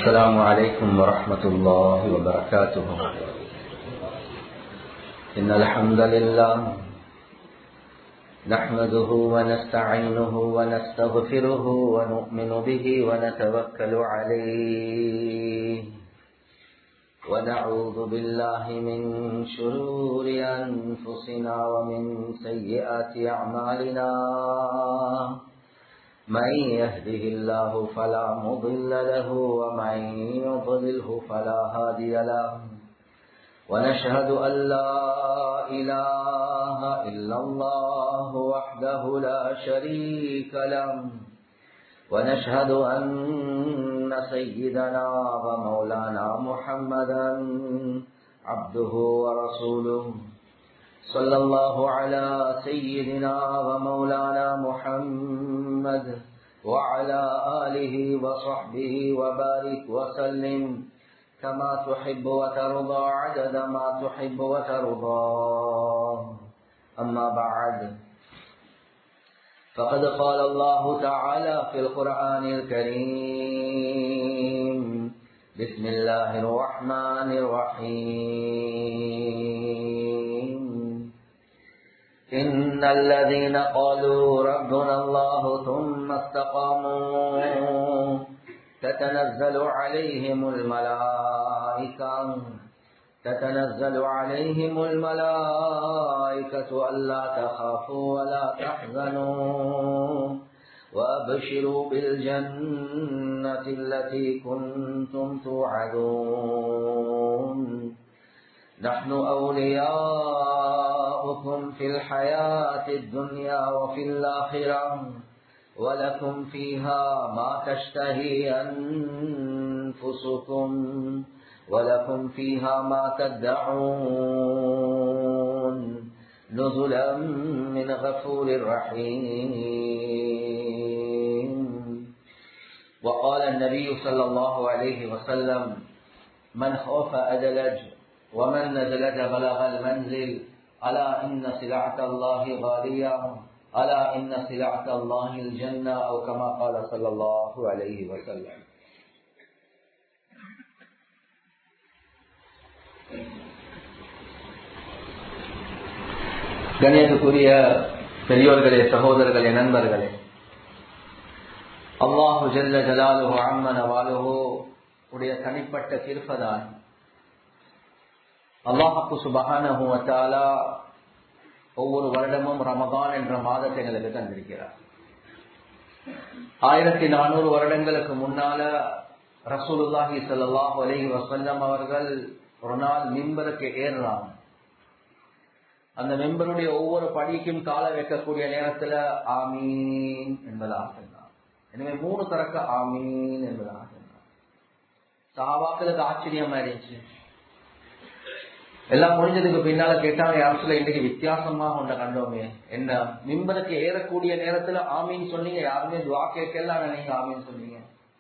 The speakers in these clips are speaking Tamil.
السلام عليكم ورحمة الله وبركاته إن الحمد لله نحمده ونستعينه ونستغفره ونؤمن به ونتوكل عليه ونعوذ بالله من شرور أنفسنا ومن سيئات أعمالنا من يهده الله فلا مضل له ومن يضلله فلا هادي له ونشهد أن لا إله إلا الله وحده لا شريك له ونشهد أن سيدنا ومولانا محمدا عبده ورسوله صلى الله على سيدنا ومولانا محمد وعلى آله وصحبه وبارك وسلم كما تحب وترضى عدد ما تحب وترضى أما بعد فقد قال الله تعالى في القرآن الكريم بسم الله الرحمن الرحيم إن الذين قالوا ربنا الله ثم استقاموا تتنزل عليهم الملائكة تتنزل عليهم الملائكة ألا تخافوا ولا تحزنوا وأبشروا بالجنة التي كنتم توعدون نحن أولياؤكم في الحياة الدنيا وفي الآخرة ولكم فيها ما تشتهي أنفسكم ولكم فيها ما تدعون نزلا من غفور رحيم وقال النبي صلى الله عليه وسلم من خوف أدلج ومن نزلج بلغ المنزل ألا إن سلعة الله غالية ألا إن سلعة الله الجنة أو كما قال صلى الله عليه وسلم கணியத்துக்குரிய பெரியோர்களே சகோதரர்களே நண்பர்களே அல்லாஹு ஜல்ல ஜலாலுஹோ அம்மன வாலுஹோ உடைய தனிப்பட்ட கிருப்பதான் அல்லாஹு சுபஹானஹு வத்தாலா ஒவ்வொரு வருடமும் ரமதான் என்ற மாதத்தை எங்களுக்கு தந்திருக்கிறார் ஆயிரத்தி நானூறு வருடங்களுக்கு முன்னால ரசூலுல்லாஹி சல்லாஹ் அலஹி வசல்லம் அவர்கள் ஒரு நாள் மிம்பருக்கு ஏறுறாங்க அந்த மெம்பருடைய ஒவ்வொரு படிக்கும் கால வைக்கக்கூடிய நேரத்துல ஆமீன் என்பதாக சொன்னார் எனவே மூணு தரக்க ஆமீன் என்பதாக சொன்னார் சாவாக்களுக்கு ஆச்சரியம் ஆயிடுச்சு எல்லாம் முடிஞ்சதுக்கு பின்னால கேட்டாங்க யாரும் இன்னைக்கு வித்தியாசமா ஒன்றை கண்டோமே என்ன மிம்பருக்கு ஏறக்கூடிய நேரத்துல ஆமீன் சொன்னீங்க யாருமே துவா கேட்கல நீங்க ஆமீன் சொன்னீங்க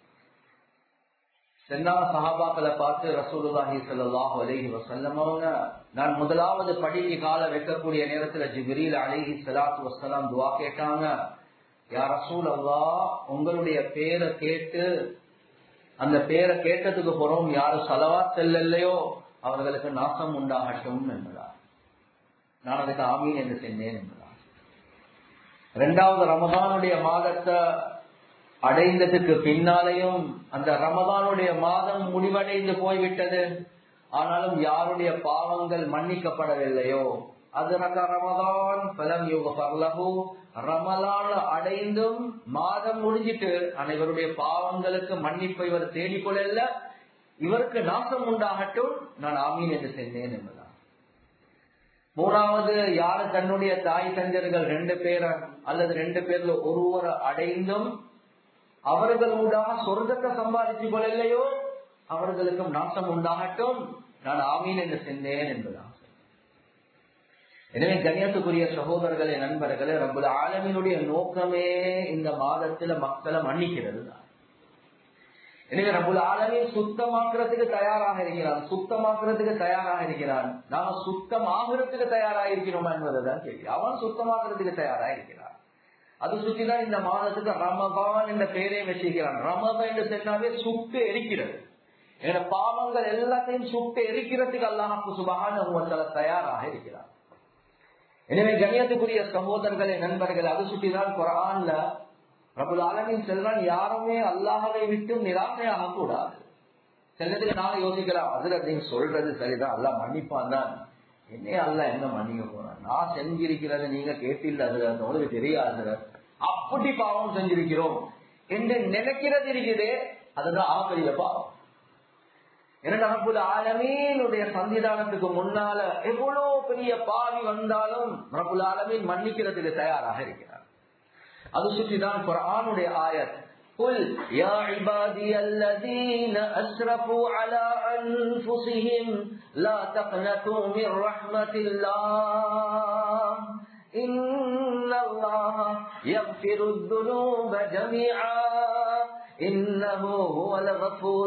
சென்னான சஹாபாக்களை பார்த்து ரசூலுல்லாஹி சல்லாஹு அலஹி வசல்லம் அவங்க நான் முதலாவது படிக்கு கால வைக்கக்கூடிய நேரத்துல ஜிபிரில் அலிஹி சலாத்து வசலாம் துவா கேட்டாங்க யார் ரசூல் அல்லா உங்களுடைய பேரை கேட்டு அந்த பேரை கேட்டதுக்கு போறோம் யாரு சலவா செல்லலையோ அவர்களுக்கு நாசம் உண்டாகட்டும் என்பதார் நான் அதுக்கு ஆமீன் என்று சென்றேன் என்பதார் இரண்டாவது ரமதானுடைய மாதத்தை அடைந்ததுக்கு பின்னாலேயும் அந்த ரமதானுடைய மாதம் முடிவடைந்து போய்விட்டது ஆனாலும் யாருடைய பாவங்கள் மன்னிக்கப்படவில்லையோ அது ரமதான் பலம் யோகலகு ரமலான அடைந்தும் மாதம் முடிஞ்சிட்டு அனைவருடைய பாவங்களுக்கு மன்னிப்பை இவர் தேடிக்கொள்ள இவருக்கு நாசம் உண்டாகட்டும் நான் ஆமீன் என்று சென்றேன் என்பதான் மூணாவது யாரு தன்னுடைய தாய் தஞ்சர்கள் ரெண்டு பேர அல்லது ரெண்டு பேர்ல ஒருவரை அடைந்தும் அவர்கள் ஊடாக சொர்க்கத்தை சம்பாதித்துக் கொள்ளலையோ அவர்களுக்கும் நாசம் உண்டாகட்டும் நான் ஆமீன் என்று சென்றேன் என்பதாக எனவே கண்ணியத்துக்குரிய சகோதரர்களே நண்பர்களே ரபுல் ஆலமினுடைய நோக்கமே இந்த மாதத்துல மக்களை மன்னிக்கிறது தான் எனவே ரபுல் ஆலமின் சுத்தமாக்குறதுக்கு தயாராக இருக்கிறான் சுத்தமாக்குறதுக்கு தயாராக இருக்கிறான் நாம சுத்தமாகிறதுக்கு தயாராக இருக்கிறோமா என்பதுதான் கேள்வி அவன் சுத்தமாக்குறதுக்கு தயாராக இருக்கிறான் அது சுற்றிதான் இந்த மாதத்துக்கு ரமதான் என்ற பெயரை வச்சிருக்கிறான் ரமதான் என்று சொன்னாவே சுட்டு எரிக்கிறது என பாவங்கள் எல்லாத்தையும் சுட்டு எரிக்கிறதுக்கு அல்லாஹாக்கு சுபகான தயாராக இருக்கிறார் எனவே கணியத்துக்குரிய சகோதரர்களே நண்பர்கள் அது சுட்டிதான் குரான்ல பிரபுல் ஆலமின் செல்வன் யாருமே அல்லாஹவை விட்டு நிராசையாக கூடாது சிலதுக்கு நாங்க யோசிக்கலாம் அதுல நீங்க சொல்றது சரிதான் அல்ல மன்னிப்பான் தான் என்ன அல்ல என்ன மன்னிக்க போறான் நான் செஞ்சிருக்கிறத நீங்க கேட்டில்ல அதுல உங்களுக்கு தெரியாது அப்படி பாவம் செஞ்சிருக்கிறோம் என்று நினைக்கிறது இருக்குது அதுதான் ஆகரிய பாவம் இரண்டாவது ஆலமீனுடைய சந்திதானத்துக்கு முன்னால எவ்வளவு பெரிய பாவி வந்தாலும் ரபுல் ஆலமீன் மன்னிக்கிறதுக்கு தயாராக இருக்கிறார் அது சுற்றிதான் குரானுடைய ஆயத் قل يا عبادي الذين أسرفوا على أنفسهم لا تقنطوا من رحمة الله إن الله يغفر الذنوب جميعا إنه هو الغفور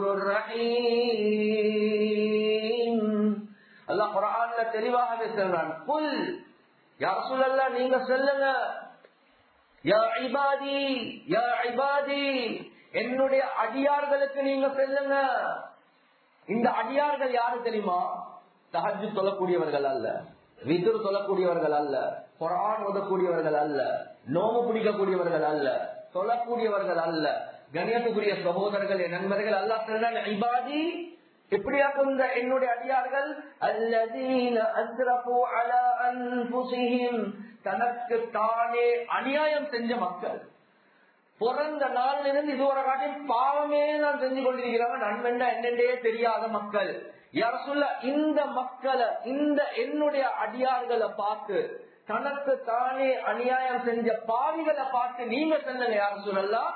الرحيم الله قرآن தெளிவாக சொல்றான் புல் யார் சொல்லலாம் நீங்க சொல்லுங்க யா இபாதி யா இபாதி என்னுடைய அடியார்களுக்கு நீங்க சொல்லுங்க இந்த அடியார்கள் யாரு தெரியுமா தஹஜு சொல்லக்கூடியவர்கள் அல்ல விதுர் சொல்லக்கூடியவர்கள் அல்ல குரான் ஓதக்கூடியவர்கள் அல்ல நோம்பு பிடிக்கக்கூடியவர்கள் அல்ல சொல்லக்கூடியவர்கள் அல்ல கணியத்துக்குரிய சகோதரர்கள் என் நண்பர்கள் அல்லா சொல்றாங்க இபாதி எப்படியாக்கும் இந்த என்னுடைய அடியார்கள் அல்லதீன அஸ்ரஃபு அலா அன்ஃபுஸிஹிம் தனக்கு தானே அநியாயம் செஞ்ச மக்கள் பிறந்த நாள்ல இருந்து இதுவரை காட்டியும் பாவமே நான் செஞ்சு கொண்டிருக்கிறாங்க நன்மெண்டா என்னென்றே தெரியாத மக்கள் யார சொல்ல இந்த மக்களை இந்த என்னுடைய அடியார்களை பார்த்து தனக்கு தானே அநியாயம் செஞ்ச பாவிகளை பார்த்து நீங்க சொன்னங்க யார சொல்லலாம்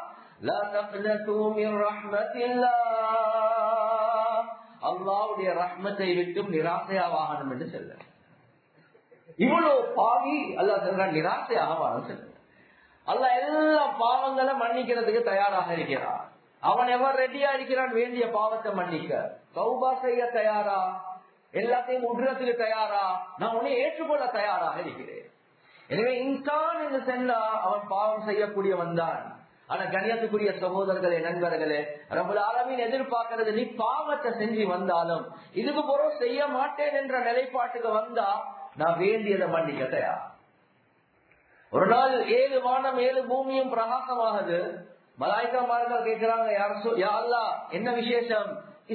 அல்லாவுடைய ரஹ்மத்தை விட்டும் நிராசையாவாகணும் என்று சொல்ல இவ்வளவு பாவி அல்லா சொல்றான் நிராசையாகவானும் சொல்ல அல்ல எல்லா பாவங்களை மன்னிக்கிறதுக்கு தயாராக இருக்கிறான் அவன் எவர் ரெடியா இருக்கிறான் வேண்டிய பாவத்தை மன்னிக்க சௌபா செய்ய தயாரா எல்லாத்தையும் உடுறதுக்கு தயாரா நான் உன்னை ஏற்றுக்கொள்ள தயாராக இருக்கிறேன் எனவே இன்சான் என்று சென்றா அவன் பாவம் செய்யக்கூடியவன் தான் ஆனா கணியத்துக்குரிய சகோதரர்களே நண்பர்களே ரபுல் ஆலமின் எதிர்பார்க்கறது நீ பாவத்தை செஞ்சு வந்தாலும் இதுக்கு போறோம் செய்ய மாட்டேன் என்ற நிலைப்பாட்டுக்கு வந்தா நான் வேண்டியதை மன்னிக்க தயார் ஒரு நாள் ஏழு வானம் ஏழு பூமியும் பிரகாசமாகுது மலாய்க்கமார்கள் கேட்கிறாங்க யாரா என்ன விசேஷம்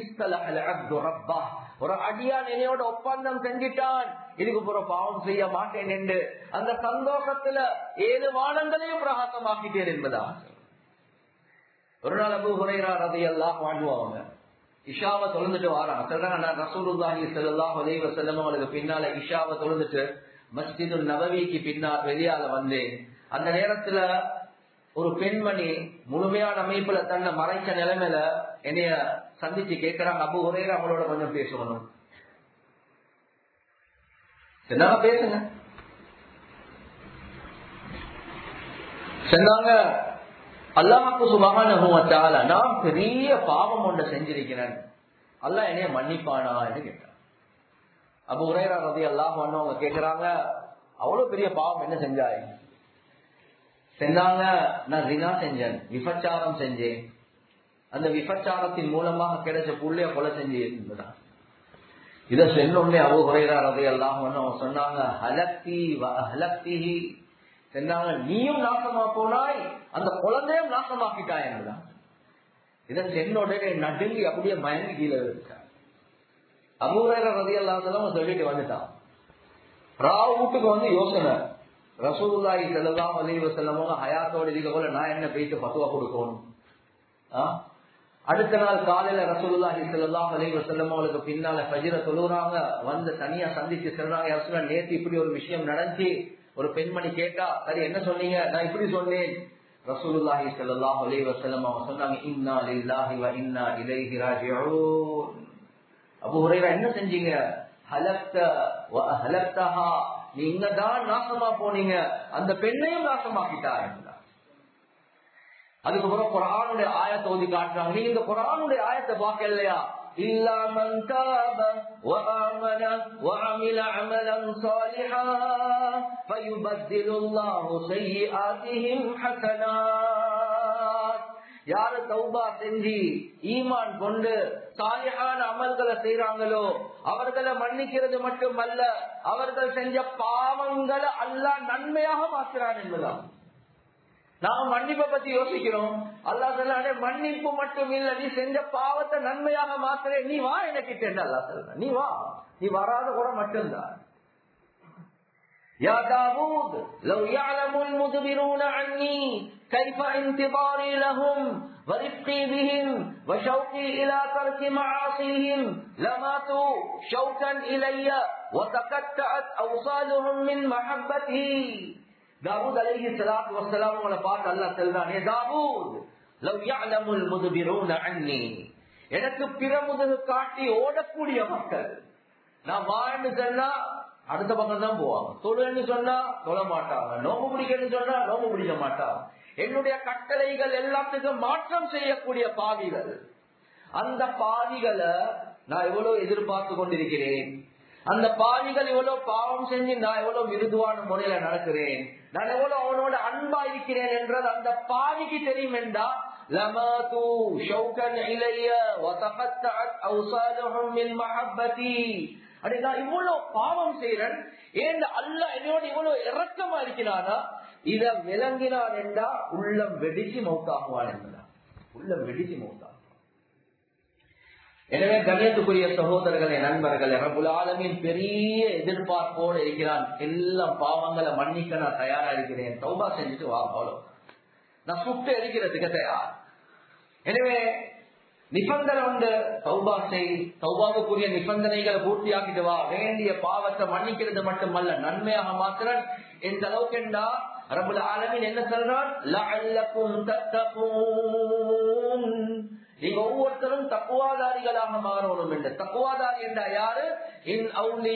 ஒரு அடியான் என்னையோட ஒப்பந்தம் செஞ்சிட்டான் இதுக்கு புற பாவம் செய்ய மாட்டேன் என்று அந்த சந்தோஷத்துல ஏழு வானங்களையும் பிரகாசமாக்கிட்டேன் என்பதா ஒரு நாள் அபு ஹுரைரா ரதையெல்லாம் வாழ்வாங்க இஷாவை தொழுந்துட்டு வாரான் சொல்றாங்க நான் ரசூலுல்லாஹி ஸல்லல்லாஹு அலைஹி வஸல்லம் அவங்களுக்கு பின்னால இஷாவை தொழுந்துட்டு மஸ்ஜிது நபவிக்கு பின்னால் வெளியால வந்தேன் அந்த நேரத்துல ஒரு பெண்மணி முழுமையான அமைப்புல தன்னை மறைச்ச நிலைமையில என்னைய சந்திச்சு கேட்கிறாங்க அபு ஒரே அவங்களோட கொஞ்சம் பேசணும் என்னங்க பேசுங்க சொன்னாங்க அல்லாஹாக்கு சுபகான நான் பெரிய பாவம் ஒன்றை செஞ்சிருக்கிறேன் அல்ல என்னைய மன்னிப்பானான்னு கேட்டான் அப்ப உரையரா ரதி அல்லாஹ் அவங்க கேக்குறாங்க அவ்வளவு பெரிய பாவம் என்ன செஞ்சாய் செஞ்சாங்க நான் ரினா செஞ்சேன் விபச்சாரம் செஞ்சேன் அந்த விபச்சாரத்தின் மூலமாக கிடைச்ச புள்ளைய கொலை செஞ்சு என்பதான் இத சொன்னே அவ குறைகிறா ரதை எல்லாம் அவங்க சொன்னாங்க ஹலக்தி ஹலக்தி சொன்னாங்க நீயும் நாசமா போனாய் அந்த குழந்தையும் நாசமாக்கிட்டாய் என்பதான் இதை சென்னோடனே நடுங்கி அப்படியே மயங்கி கீழே வச்சான் அபூரைர ரதி அல்லாதெல்லாம் சொல்லிட்டு வந்துட்டான் ராவ் வீட்டுக்கு வந்து யோசனை ரசூலுல்லாஹி ஸல்லல்லாஹு அலைஹி வஸல்லம் ஹயாத்தோட இருக்க போல நான் என்ன போயிட்டு பத்துவா கொடுக்கணும் அடுத்த நாள் காலையில ரசூலுல்லாஹி ஸல்லல்லாஹு அலைஹி வஸல்லம் அவங்களுக்கு பின்னால ஃபஜ்ர தொழுறாங்க வந்து தனியா சந்திச்சு சொல்றாங்க ரசூலா நேத்து இப்படி ஒரு விஷயம் நடந்துச்சு ஒரு பெண்மணி கேட்டா சரி என்ன சொன்னீங்க நான் இப்படி சொன்னேன் ரசூலுல்லாஹி ஸல்லல்லாஹு அலைஹி வஸல்லம் அவங்க சொன்னாங்க இன்னா லில்லாஹி வ இன்னா இலைஹி ராஜிஊன் அபு ஹுரைரா என்ன செஞ்சீங்க ஹலக்த வ அஹலக்தஹா நீங்க தான் நாசமா போனீங்க அந்த பெண்ணையும் நாசமாக்கிட்டா என்றார் அதுக்கப்புறம் குரானுடைய ஆயத்தை ஓதி காட்டுறாங்க நீங்க இந்த குரானுடைய ஆயத்தை பார்க்கலையா إلا من تاب وآمن وعمل عملا صالحا فيبدل الله سيئاتهم حسنات யாரு தௌபா செஞ்சு ஈமான் கொண்டு சாலியான அமல்களை செய்யறாங்களோ அவர்களை மன்னிக்கிறது மட்டுமல்ல அவர்கள் செஞ்ச பாவங்களை அல்லாஹ் நன்மையாக மாற்றுறான் என்பதான் நாம மன்னிப்பை பத்தி யோசிக்கிறோம் அல்லா சொல்ல மன்னிப்பு மட்டும் இல்ல நீ செஞ்ச பாவத்தை நன்மையாக மாத்துற நீ வா எனக்கு அல்லா சொல்ற நீ வா நீ வராத கூட மட்டும்தான் يا داود لو يعلم المدبرون عني كيف انتظاري لهم ورفقي بهم وشوقي إلى ترك معاصيهم لماتوا شوقا إلي وتقطعت أوصالهم من محبتي தாவூத் அலைஹி ஸலாத்து வஸலாம் உங்களை பார்த்து அல்லாஹ் சொல்றானே தாவூத் லவ் يعلمுல் முதுபிரூன அன்னி எனக்கு பிரமுதுகு காட்டி ஓடக்கூடிய மக்கள் நான் வாழ்ந்து சொன்னா அடுத்த பக்கம் தான் போவாங்க தொழுன்னு சொன்னா தொழ மாட்டாங்க நோம்பு பிடிக்கணும்னு சொன்னா நோம்பு பிடிக்க மாட்டாங்க என்னுடைய கட்டளைகள் எல்லாத்துக்கும் மாற்றம் செய்யக்கூடிய பாவிகள் அந்த பாவிகளை நான் எவ்வளவு எதிர்பார்த்து கொண்டிருக்கிறேன் அந்த பாவிகள் எவ்வளவு பாவம் செஞ்சு நான் எவ்வளவு மிருதுவான முறையில நடக்கிறேன் நான் எவ்வளவு அவனோட அன்பா இருக்கிறேன் என்றது அந்த பாவிக்கு தெரியும் என்றா لماتوا شوكا إلي وتقطعت أوصالهم من محبتي அப்படி நான் இவ்வளவு பாவம் செய்யறேன் ஏன் அல்ல என்னோட இவ்வளவு இறக்கமா இருக்கிறானா இத விளங்கினான் என்றா உள்ளம் வெடிச்சு மௌத்தாகுவான் என்பதா உள்ளம் வெடிச்சு மௌத்தாகும் எனவே கணியத்துக்குரிய சகோதரர்களே நண்பர்களே ரபுல் ஆலமின் பெரிய எதிர்பார்ப்போடு இருக்கிறான் எல்லா பாவங்களை மன்னிக்க நான் தயாரா இருக்கிறேன் சௌபா செஞ்சுட்டு வா போலும் நான் சுட்டு எரிக்கிறதுக்கு தயார் எனவே நிபந்தனை உண்டு சௌபா செய் சௌபாவுக்குரிய நிபந்தனைகளை பூர்த்தியாக்கிட்டு வா வேண்டிய பாவத்தை மன்னிக்கிறது மட்டுமல்ல நன்மையாக மாத்திரன் எந்த அளவுக்கு என்றா ரபுல் ஆலமின் என்ன சொல்றான் நீங்க ஒவ்வொருத்தரும் தக்குவாதாரிகளாக மாறணும் என்று தக்குவாதாரி என்ற யாரு இன்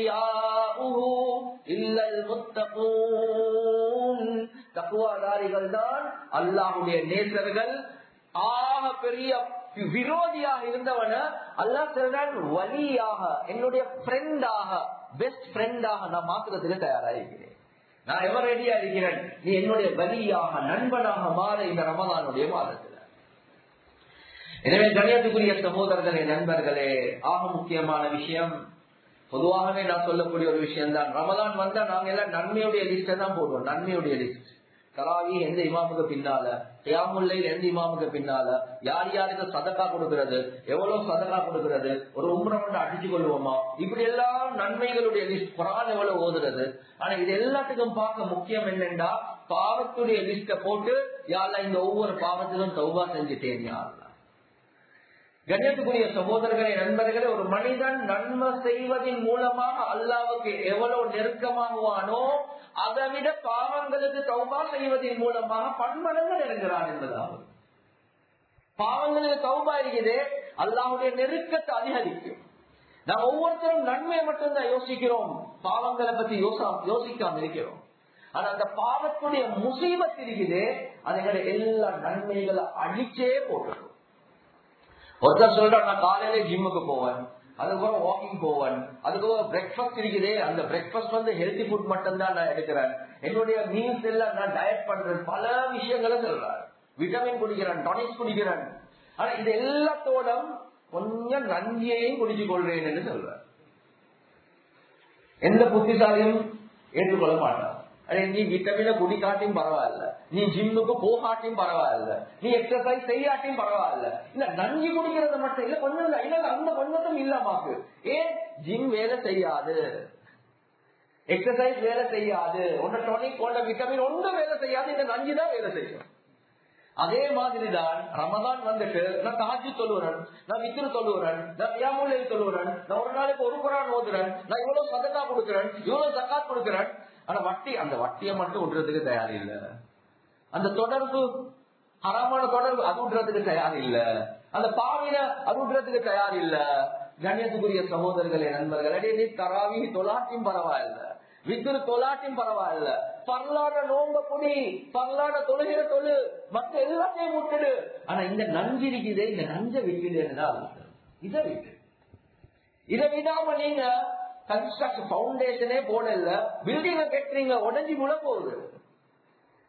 இல்லல் முத்தகூன் தக்குவாதாரிகள் தான் அல்லாஹுடைய நேசர்கள் ஆக பெரிய விரோதியாக இருந்தவன அல்லா சொல்றான் வலியாக என்னுடைய ஃப்ரெண்டாக பெஸ்ட் ஃப்ரெண்டாக நான் மாத்துறதுக்கு தயாராகிறேன் நான் எவர் ரெடியா இருக்கிறேன் நீ என்னுடைய வலியாக நண்பனாக மாற இந்த ரமதானுடைய மாதத்துல எனவே கணியத்துக்குரிய சகோதரர்களே நண்பர்களே ஆக முக்கியமான விஷயம் பொதுவாகவே நான் சொல்லக்கூடிய ஒரு விஷயம் தான் ரமதான் வந்தா நாங்க எல்லாம் நன்மையுடைய லிஸ்ட தான் போடுவோம் நன்மையுடைய லிஸ்ட் தராவி எந்த இமாமுக்கு பின்னால தியாமுல்லை எந்த இமாமுக்கு பின்னால யார் யாருக்கு சதக்கா கொடுக்கிறது எவ்வளவு சதக்கா கொடுக்கிறது ஒரு உம்ரம் கொண்டு அடிச்சு கொள்வோமா இப்படி எல்லாம் நன்மைகளுடைய லிஸ்ட் குரான் எவ்வளவு ஓதுறது ஆனா இது எல்லாத்துக்கும் பார்க்க முக்கியம் என்னண்டா பாவத்துடைய லிஸ்ட போட்டு யாரெல்லாம் இந்த ஒவ்வொரு பாவத்திலும் தௌபா செஞ்சுட்டேன் யாரெல்லாம் கண்ணியத்துக்குரிய சகோதரர்களே நண்பர்களே ஒரு மனிதன் நன்மை செய்வதன் மூலமாக அல்லாவுக்கு எவ்வளவு நெருக்கமாகுவானோ அதை விட பாவங்களுக்கு தௌபா செய்வதன் மூலமாக பன்மடங்கு நெருங்குறான் என்பதாகும் பாவங்களுக்கு தௌபா இருக்குது அல்லாவுடைய நெருக்கத்தை அதிகரிக்கும் நாம் ஒவ்வொருத்தரும் நன்மையை மட்டும்தான் யோசிக்கிறோம் பாவங்களை பத்தி யோசிக்காம இருக்கிறோம் ஆனா அந்த பாவத்துடைய முசீபத் இருக்குது அதுகளை எல்லா நன்மைகளை அழிச்சே போட்டுரும் ஒருத்தர் சொல்ற நான் காலையில ஜிம்முக்கு போவேன் அதுக்கப்புறம் வாக்கிங் போவேன் அதுக்கப்புறம் பிரேக்ஃபாஸ்ட் இருக்குது அந்த பிரேக்ஃபாஸ்ட் வந்து ஹெல்தி ஃபுட் மட்டும் தான் நான் எடுக்கிறேன் என்னுடைய மீல்ஸ் எல்லாம் நான் டயட் பண்றேன் பல விஷயங்களை சொல்றேன் விட்டமின் குடிக்கிறேன் டானிக்ஸ் குடிக்கிறேன் ஆனா இது எல்லாத்தோட கொஞ்சம் நஞ்சியையும் குடிச்சு கொள்றேன் என்று சொல்றேன் எந்த புத்திசாலியும் ஏற்றுக்கொள்ள மாட்டான் அதே நீ விட்டமின குடிக்காட்டியும் பரவாயில்ல நீ ஜிம்முக்கு போகாட்டியும் பரவாயில்ல நீ எக்ஸசைஸ் செய்யாட்டியும் பரவாயில்ல இல்ல நஞ்சு குடிக்கிறது மட்டும் இல்ல கொஞ்சம் இல்ல இல்ல அந்த கொஞ்சத்தும் இல்லமாக்கு ஏன் ஜிம் வேலை செய்யாது எக்ஸசைஸ் வேலை செய்யாது ஒன்ற டொனிக் ஒன்ற விட்டமின் ஒன்றும் வேலை செய்யாது இந்த நஞ்சு தான் வேலை செய்யும் அதே மாதிரிதான் ரமதான் வந்துட்டு நான் தாஜி தொழுவுறேன் நான் வித்திரு தொழுவுறேன் நான் வியாமுலை தொழுவுறேன் நான் ஒரு நாளைக்கு ஒரு குரான் ஓதுறேன் நான் இவ்வளவு சதக்கா கொடுக்குறேன் இவ்வளவு சக்காத் கொடுக்குறேன் ஆனா வட்டி அந்த வட்டியை மட்டும் விடுறதுக்கு தயார் இல்ல அந்த தொடர்பு ஹராமான தொடர்பு அது விடுறதுக்கு தயார் இல்ல அந்த பாவின அது விடுறதுக்கு தயார் இல்ல கண்ணியத்துக்குரிய சகோதரர்களே நண்பர்களே நீ தராவி தொலாட்டியும் பரவாயில்ல வித்திரு தொலாட்டியும் பரவாயில்ல பரலாட நோம்ப குடி பரலாட தொழுகிற தொழு மத்த எல்லாத்தையும் விட்டுடு ஆனா இந்த நஞ்சு இருக்குதே இந்த நஞ்ச விட்டுடு இதை விட்டு இதை விடாம நீங்க கன்ஸ்ட்ரக்ஷன் பவுண்டேஷனே போடல பில்டிங்க கட்டுறீங்க உடஞ்சி முழ போகுது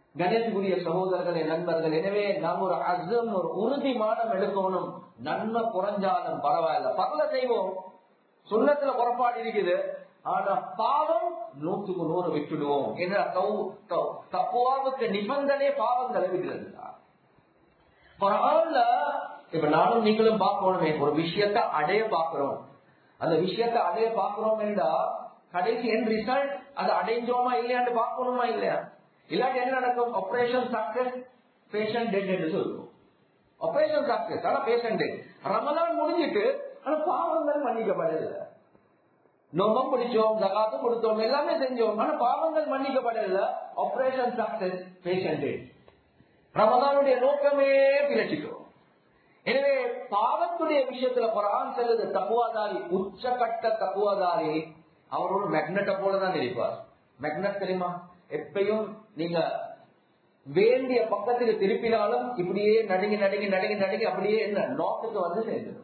கணேசகுரிய சகோதரர்களே நண்பர்கள் எனவே நாம் ஒரு அசம் ஒரு உறுதிமானம் எடுக்கணும் நன்மை குறைஞ்சாலும் பரவாயில்ல பரல செய்வோம் சுண்ணத்துல புறப்பாடு இருக்குது ஆனா பாவம் நூற்றுக்கு நூறு விட்டுடுவோம் என்ற தப்புவாவுக்கு நிபந்தனை பாவங்களை விடுறது பரவாயில்ல இப்ப நானும் நீங்களும் பார்க்கணுமே ஒரு விஷயத்த அடைய பார்க்கிறோம் அந்த விஷயத்த அடைய பார்க்கிறோம் என்றா கடைசி என் ரிசல்ட் அது அடைஞ்சோமா இல்லையான்னு பார்க்கணுமா இல்லையா இல்லாட்டி என்ன நடக்கும் ஆபரேஷன் சக்சஸ் பேஷண்ட் டெட் என்று சொல்லுவோம் ஆபரேஷன் சக்சஸ் ஆனா பேஷண்ட் டெட் ரமலான் முடிஞ்சிட்டு ஆனா பாவங்கள் மன்னிக்கப்படல நோம்பம் பிடிச்சோம் ஜகாத்தும் கொடுத்தோம் எல்லாமே செஞ்சோம் ஆனா பாவங்கள் மன்னிக்கப்படல ஆபரேஷன் சக்சஸ் பேஷண்ட் டெட் ரமதானுடைய நோக்கமே பிழைச்சிட்டோம் எனவே பாவத்துடைய விஷயத்துல குரான் செல்லுது தப்புவாதாரி உச்சகட்ட தப்புவாதாரி அவரோட மேக்னெட்டை போலதான் இருப்பார் மேக்னெட் தெரியுமா எப்பயும் நீங்க வேண்டிய பக்கத்துக்கு திருப்பினாலும் இப்படியே நடுங்கி நடுங்கி நடுங்கி நடுங்கி அப்படியே என்ன நோட்டுக்கு வந்து சேர்ந்துடும்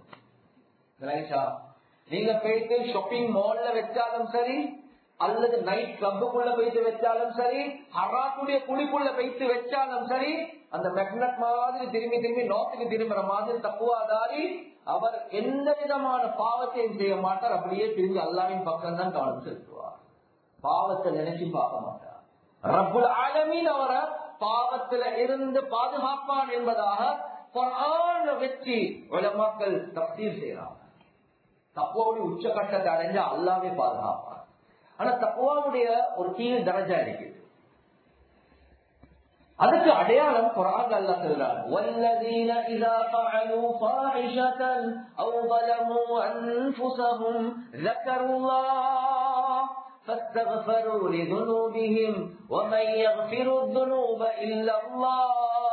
நீங்க போயிட்டு ஷாப்பிங் மால்ல வச்சாலும் சரி அல்லது நைட் கிளப்புக்குள்ள போயிட்டு வச்சாலும் சரி ஹராத்துடைய குழிக்குள்ள போயிட்டு வச்சாலும் சரி அந்த மெக்னட் மாதிரி திரும்பி திரும்பி நோட்டுக்கு திரும்புற மாதிரி தப்புவாதாரி அவர் எந்த விதமான பாவத்தையும் செய்ய மாட்டார் அப்படியே திரும்பி அல்லாவின் பக்கம் தான் கவனம் செலுத்துவார் பாவத்தை நினைச்சு பார்க்க மாட்டார் ரப்புல் ஆலமீன் அவரை பாவத்துல இருந்து பாதுகாப்பான் என்பதாக வச்சு உலமாக்கள் தப்தீர் செய்யறாங்க தப்போடைய உச்சகட்டத்தை அடைஞ்ச அல்லாவே பாதுகாப்பார் ஆனா தப்புவாவுடைய ஒரு கீழ் தரஜா இருக்குது அதுக்கு அடையாளம் குரான் அல்லா சொல்றார் والذين اذا فعلوا فاحشة او ظلموا انفسهم ذكروا الله فاستغفروا لذنوبهم ومن يغفر الذنوب الا الله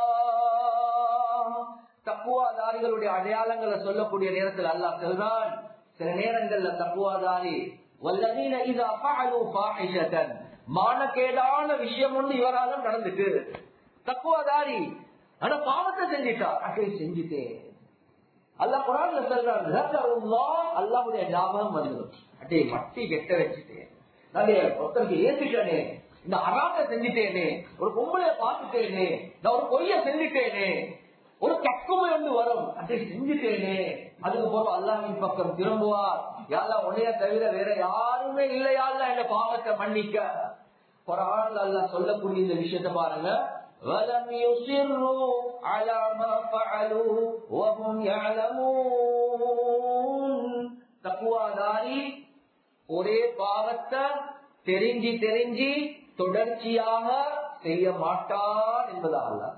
தக்குவாதாரிகளுடைய அடையாளங்களை சொல்லக்கூடிய நேரத்தில் அல்லாஹ் சொல்றான் சில நேரங்கள்ல தக்குவாதாரி வல்லதீன இதா ஃபஅலு ஃபாஹிஷத்தன் மானக்கேடான விஷயம் ஒன்று இவராலும் நடந்துட்டு தக்குவாதாரி ஆனா பாவத்தை செஞ்சிட்டா அட்டை செஞ்சுட்டேன் அல்லாஹ் குரான்ல சொல்றான் அல்லாஹ்வுடைய ஞாபகம் வந்துடும் அட்டை மட்டி கெட்ட வச்சுட்டேன் நான் ஒருத்தருக்கு ஏத்துட்டேனே இந்த அராத்தை செஞ்சுட்டேனே ஒரு பொம்பளைய பார்த்துட்டேனே நான் ஒரு பொய்ய செஞ்சுட்டேனே ஒரு கக்குமை ஒன்று வரும் அதை செஞ்சுட்டேனே அதுக்கு போற அல்லாவின் பக்கம் திரும்புவார் யாரா உன்னைய தவிர வேற யாருமே இல்லையால இந்த பாவத்தை மன்னிக்க ஒரு ஆள் அல்ல சொல்லக்கூடிய இந்த விஷயத்தை பாருங்க وَلَمْ يُصِرُّوا عَلَى مَا فَعَلُوا وَهُمْ يَعْلَمُونَ தக்குவாதாரி ஒரே பாவத்தை தெரிஞ்சு தெரிஞ்சு தொடர்ச்சியாக செய்ய மாட்டான் என்பதாக அல்லாத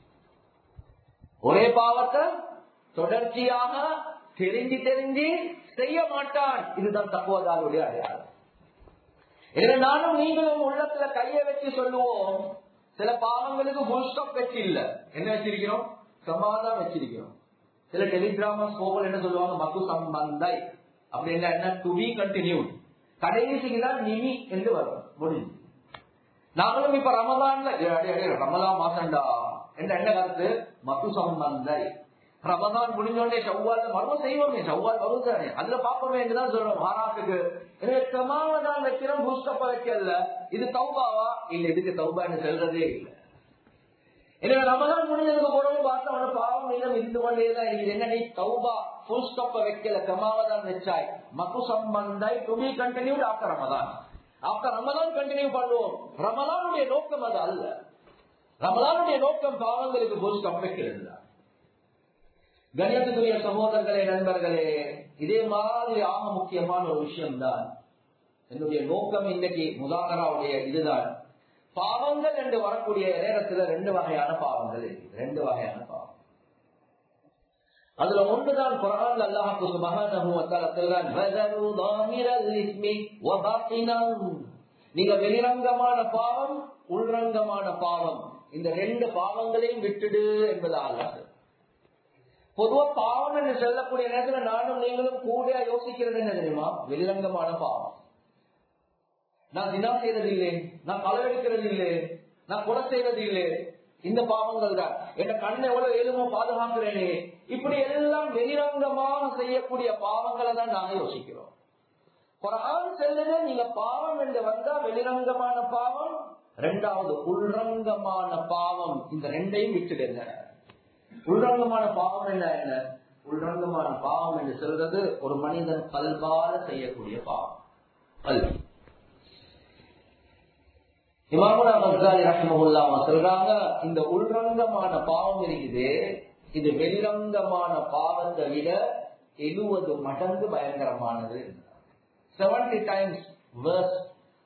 ஒரே பாவத்தை தொடர்ச்சியாக தெரிஞ்சு தெரிஞ்சு செய்ய மாட்டான் இதுதான் தக்குவதாருடைய அடையாளம் எனவே நானும் நீங்களும் உள்ளத்துல கைய வச்சு சொல்லுவோம் சில பாவங்களுக்கு புல்ஸ்டாப் வச்சு இல்ல என்ன வச்சிருக்கிறோம் சமாதானம் வச்சிருக்கிறோம் சில டெலிகிராமஸ் போகல் என்ன சொல்லுவாங்க மக்கு சம்பந்தை அப்படின்னா என்ன டு பி கண்டினியூ கடைசிக்கு தான் நிமி என்று வரும் முடிஞ்சு நாங்களும் இப்ப ரமதான்ல ரமதான் மாசம்டா என்ற என்ன கருத்து மத்து சம்பந்தை ரமதான் முடிஞ்சோடனே செவ்வால் மர்மம் செய்வோமே செவ்வால் வரும் தானே அதுல பாப்போமே என்றுதான் சொல்றோம் மாறாட்டுக்கு எனவே சமாவதான் வைக்கிறோம் பூஸ்டப்ப வைக்கல இது தௌபாவா இல்ல இதுக்கு தௌபான்னு சொல்றதே இல்லை எனவே ரமதான் முடிஞ்சதுக்கு போறவங்க பார்த்தா அவன பாவம் மீதம் இருந்து கொண்டேதான் இருக்குது என்ன நீ தௌபா ஃபுல் ஸ்டாப்ப வைக்கல கமாவதான் வச்சாய் மக்கு சம்பந்தை to be continued after Ramadan after Ramadan continue பண்ணுவோம் ரமலானுடைய நோக்கம் அது அல்ல ரமலானுடைய நோக்கம் பாவங்களுக்கு ஃபுல் ஸ்டாப் வைக்கிறது தான் கணியத்துக்குரிய சகோதரர்களே நண்பர்களே இதே மாதிரி ஆக முக்கியமான ஒரு விஷயம் தான் என்னுடைய நோக்கம் இன்னைக்கு முதாகராவுடைய இதுதான் பாவங்கள் என்று வரக்கூடிய நேரத்துல ரெண்டு வகையான பாவங்கள் இருக்கு ரெண்டு வகையான பாவம் அதுல ஒன்றுதான் குரான் அல்லாஹு சுபஹானஹு வ தஆலா சொல்றான் வதரு தாமிரல் இஸ்மி வ பாத்தினஹு நீங்க வெளிரங்கமான பாவம் உள்ரங்கமான பாவம் இந்த ரெண்டு பாவங்களையும் விட்டுடு என்பதாக அல்லாஹ் பொதுவா பாவம் என்று சொல்லக்கூடிய நேரத்துல நானும் நீங்களும் கூட யோசிக்கிறது என்ன தெரியுமா வெளிரங்கமான பாவம் நான் தினா செய்யறது இல்லை நான் களவெடுக்கிறது இல்லை நான் கொலை செய்வது இல்லை இந்த பாவங்கள் தான் என் கண்ணை எவ்வளவு ஏழுமோ பாதுகாக்கிறேனே இப்படி எல்லாம் வெளிரங்கமாக செய்யக்கூடிய பாவங்களை தான் நாங்க யோசிக்கிறோம் குரான் செல்லுங்க நீங்க பாவம் என்று வந்தா வெளிரங்கமான பாவம் ரெண்டாவது உள்ரங்கமான பாவம் இந்த ரெண்டையும் விட்டுடுங்க உள்ரங்கமான பாவம் என்ன என்ன உள்ரங்கமான பாவம் என்று சொல்றது ஒரு மனிதன் கல்வால செய்யக்கூடிய பாவம் கல்வி இமாமுனா மஸ்தாலி ரஹ்மகுல்லா சொல்றாங்க இந்த உள்ரங்கமான பாவம் இருக்குது இது வெளிரங்கமான பாவத்தை விட எழுபது மடங்கு பயங்கரமானது செவன்டி டைம்ஸ் வேர்ஸ்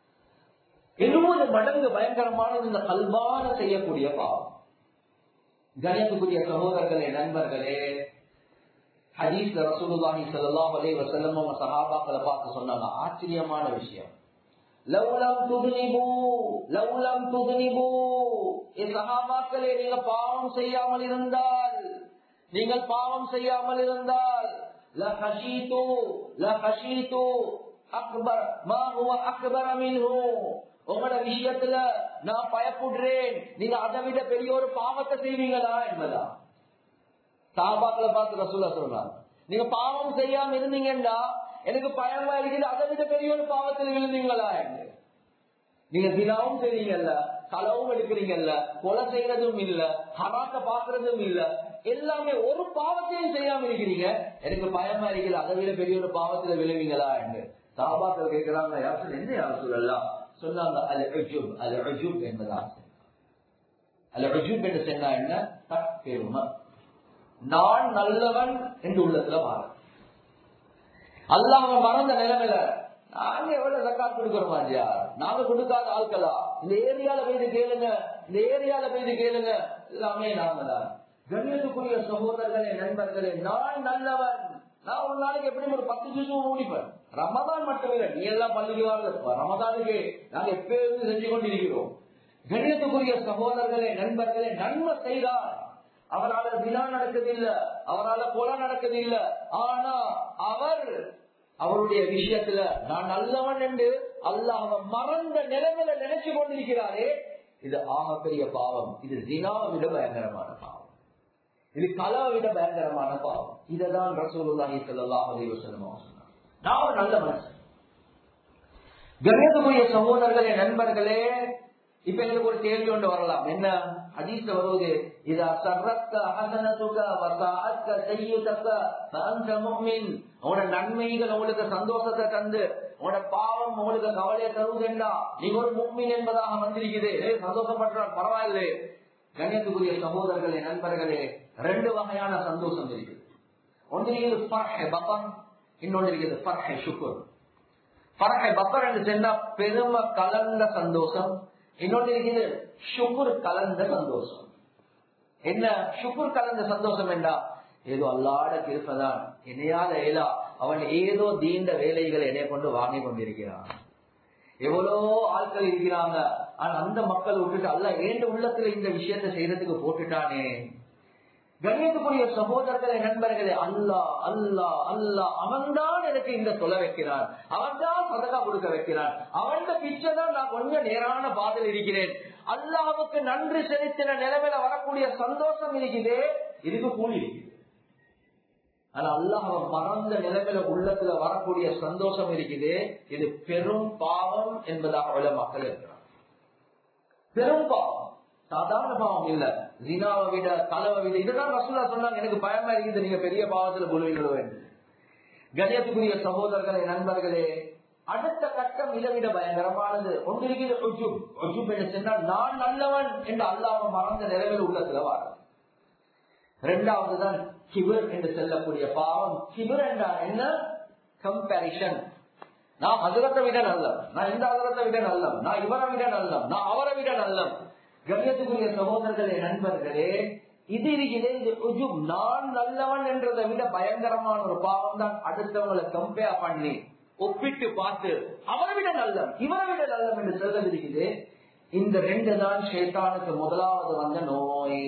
எழுபது மடங்கு பயங்கரமானது இந்த கல்வான செய்யக்கூடிய பாவம் கணியத்துக்குரிய சகோதரர்களே நண்பர்களே ஹதீஸ்ல ரசூலுல்லாஹி ஸல்லல்லாஹு அலைஹி வஸல்லம் அவங்க சஹாபாக்களை பார்த்து சொன்னாங்க ஆச்சரியமான விஷயம் லவ்லம் துதுனிபு லவ்லம் துதுனிபு என் சஹாபாக்களே நீங்க பாவம் செய்யாமல் இருந்தால் நீங்கள் பாவம் செய்யாமல் இருந்தால் லஹஷீது லஹஷீது அக்பர் மா ஹுவ அக்பர மின்ஹு உங்களோட விஷயத்துல நான் பயப்படுறேன் நீங்க அதை விட பெரிய ஒரு பாவத்தை செய்வீங்களா என்பதா சாபாக்களை பார்த்து ரசூலா சொல்றாங்க நீங்க பாவம் செய்யாம இருந்தீங்கன்னா எனக்கு பயமா இருக்குது அதை விட பெரிய ஒரு பாவத்தில் விழுந்தீங்களா என்று நீங்க தினமும் செய்றீங்கல்ல களவும் எடுக்கிறீங்கல்ல கொலை செய்யறதும் இல்ல ஹராத்த பாக்குறதும் இல்ல எல்லாமே ஒரு பாவத்தையும் செய்யாம இருக்கிறீங்க எனக்கு பயமா இருக்குது அதை விட பெரிய ஒரு பாவத்துல விழுவீங்களா என்று சாபாக்கள் கேட்கிறாங்க யாரும் என்ன யார் சொல்லலாம் சொன்னாங்க அல் அஜூப் அல் அஜூப் என்பதா அல் அஜூப் என்று சொன்னா என்ன தற்பெருமை நான் நல்லவன் என்று உள்ளத்துல மாற அல்லாம மறந்த நிலைமையில நாங்க எவ்வளவு சக்காத் கொடுக்கிறோம் ஐயா நாங்க கொடுக்காத ஆட்களா இந்த ஏரியால போய் கேளுங்க இந்த ஏரியால போய் கேளுங்க எல்லாமே நாங்க தான் கண்ணியத்துக்குரிய சகோதரர்களே நண்பர்களே நான் நல்லவன் நான் ஒரு நாளைக்கு எப்படி ஒரு பத்து ஜூஸும் முடிப்பேன் ரமதான் மட்டும் இல்லை நீ எல்லாம் பள்ளிக்கு வாழ்ந்த ரமதானுக்கு நாங்க எப்பயிருந்து செஞ்சு கொண்டிருக்கிறோம் கண்ணியத்துக்குரிய சகோதரர்களே நண்பர்களே நன்மை செய்தார் அவரால் வினா நடக்குதில்லை அவரால் கொலை நடக்குதில்லை ஆனா அவர் அவருடைய விஷயத்துல நான் நல்லவன் என்று அல்லாஹ் மறந்த நிலைமையில நினைச்சு கொண்டிருக்கிறாரே இது ஆகப்பெரிய பாவம் இது ஜினாவை விட பயங்கரமான பாவம் இது கலாவை விட பயங்கரமான பாவம் இததான் ரசூலுல்லாஹி ஸல்லல்லாஹு அலைஹி வஸல்லம் சொன்னார் நான் ஒரு நல்ல மனுஷன் கண்ணியத்துக்குரிய சகோதரர்களே நண்பர்களே இப்ப எங்களுக்கு ஒரு கேள்வி ஒன்று வரலாம் என்ன ஹதீஸ்ல வருவது இதா சர்ரக்க அகனதுக வசாஅக்க செய்யுதக்க ஃபஅன்த முஃமின் உங்களோட நன்மைகள் உங்களுக்கு சந்தோஷத்தை தந்து உங்களோட பாவம் உங்களுக்கு கவலையை தருவதுண்டா நீங்க ஒரு முக்மின் என்பதாக வந்திருக்குது சந்தோஷப்படுறான் பரவாயில்லை கண்ணியத்துக்குரிய சகோதரர்களே நண்பர்களே ரெண்டு வகையான சந்தோஷம் இருக்குது ஒன்று இருக்குது ஃபர்ஹ் பப்பன் இன்னொன்று இருக்குது ஃபர்ஹ் ஷுக்குர் ஃபர்ஹ் பப்பர் என்று சொன்னா பெருமை கலந்த சந்தோஷம் இன்னொன்று இருக்குது சுக்குர் கலந்த சந்தோஷம் என்ன சுக்குர் கலந்த சந்தோஷம் என்றா ஏதோ அல்லாட கிருப்பதான் என்னையால ஏலா அவன் ஏதோ தீண்ட வேலைகளை என்னை கொண்டு வாங்கி கொண்டிருக்கிறான் எவ்வளோ ஆட்கள் இருக்கிறாங்க ஆனா அந்த மக்கள் விட்டுட்டு அல்ல ஏண்ட உள்ளத்துல இந்த விஷயத்த செய்யறதுக்கு போட்டுட்டானே கண்ணியத்துக்குரிய சகோதரர்களே நண்பர்களே அல்லா அல்லா அல்லா அவன்தான் எனக்கு இந்த தொலை வைக்கிறான் அவன்தான் சதகா கொடுக்க வைக்கிறான் அவன் பிச்சை தான் நான் கொஞ்சம் நேரான பாதையில் இருக்கிறேன் அல்லாவுக்கு நன்றி செலுத்தின நிலைமையில வரக்கூடிய சந்தோஷம் இருக்குது இதுக்கு கூலி இருக்குது ஆனா அல்லாஹ் மறந்த நிலைமையில உள்ளத்துல வரக்கூடிய சந்தோஷம் இருக்குது இது பெரும் பாவம் என்பதாக உள்ள மக்கள் இருக்கிறார் பெரும் பாவம் சாதாரண பாவம் இல்ல ஜினாவை விட கலவை விட இதுதான் ரசூலா சொன்னாங்க எனக்கு பயமா இருக்குது நீங்க பெரிய பாவத்துல புழுவீங்களோ என்று கணியத்துக்குரிய சகோதரர்களே நண்பர்களே அடுத்த கட்டம் இதை விட பயங்கரமானது ஒன்றிருக்கிறது ஒஜுப் ஒஜுப் என்று சொன்னால் நான் நல்லவன் என்று அல்லாம மறந்த நிலைமையில் உள்ளத்துல வார இரண்டாவது தான் கிபிர் என்று சொல்லக்கூடிய பாவம் கிபிர் என்றால் என்ன கம்பேரிஷன் நான் அதிரத்தை விட நல்லம் நான் இந்த அதிரத்தை விட நல்லம் நான் இவரை விட நல்லம் நான் அவரை விட நல்லம் கண்ணியத்துக்குரிய சகோதரர்களே நண்பர்களே இது இருக்கிறது இது உஜுப் நான் நல்லவன் என்றதை விட பயங்கரமான ஒரு பாவம் தான் அடுத்தவங்களை கம்பேர் பண்ணி ஒப்பிட்டு பார்த்து அவரை விட நல்லம் இவரை விட நல்லம் என்று சொல்றது இருக்குது இந்த ரெண்டு தான் ஷேத்தானுக்கு முதலாவது வந்த நோய்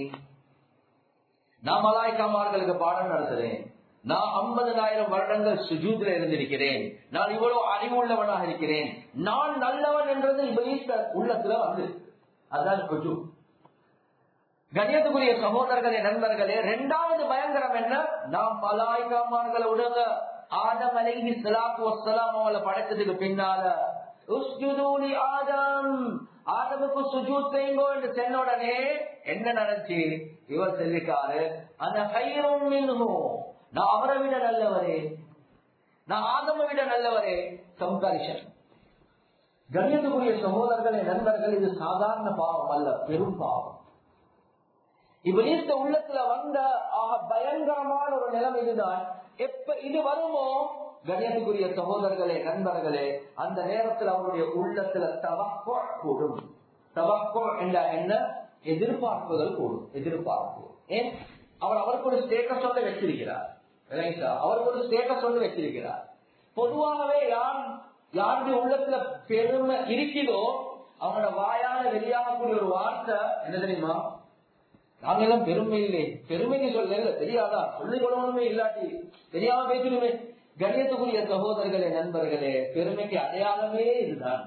நான் மலாய்க்காமார்களுக்கு பாடம் நடத்துறேன் நான் ஐம்பதனாயிரம் வருடங்கள் சுஜூத்ல இருந்திருக்கிறேன் நான் இவ்வளவு அறிவுள்ளவனாக இருக்கிறேன் நான் நல்லவன் என்றது இப்ப உள்ளத்துல வந்து அதான் ருஜு கணியத்துக்குரிய சகோதரர்களே நண்பர்களே இரண்டாவது பயங்கரம் என்ன நாம் மலாய்க்காமார்களை விடுங்க ஆதம் அலைஹி ஸலாத்து வஸ்ஸலாம் அவங்கள படைச்சதுக்கு பின்னால உஸ்ஜுது லி ஆதம் ஆதமுக்கு சுஜூத் செய்யுங்கோ என்று சொன்ன உடனே என்ன நடந்துச்சு இவர் சொல்லிட்டாரு அந்த கையும் நான் அவரை விட நல்லவரே நான் ஆதம விட நல்லவரே கம்பாரிசன் கண்ணியத்துக்குரிய சகோதரர்களே நண்பர்கள் இது சாதாரண பாவம் அல்ல பெரும் பாவம் இவனித்த உள்ளத்துல வந்த ஆக பயங்கரமான ஒரு நிலம் இதுதான் எப்ப இது வருமோ கண்ணியத்துக்குரிய சகோதரர்களே நண்பர்களே அந்த நேரத்தில் அவருடைய உள்ளத்துல தவக்கோ கூடும் தவக்கோ என்ற என்ன எதிர்பார்ப்புகள் கூடும் எதிர்பார்ப்பு ஏன் அவர் அவருக்கு ஒரு ஸ்டேட்டஸ் ஒன்று வச்சிருக்கிறார் அவருக்கு ஒரு ஸ்டேட்டஸ் ஒன்று வச்சிருக்கிறார் பொதுவாகவே யார் யாருடைய உள்ளத்துல பெருமை இருக்குதோ அவங்களோட வாயால வெளியாகக்கூடிய ஒரு வார்த்தை என்ன தெரியுமா நாங்கெல்லாம் பெருமை இல்லை பெருமைக்கு சொல்ல இல்ல தெரியாதா சொல்லிக் கொள்ளணுமே இல்லாட்டி தெரியாம பேசணுமே கணியத்துக்குரிய சகோதரர்களே நண்பர்களே பெருமைக்கு அடையாளமே இதுதான்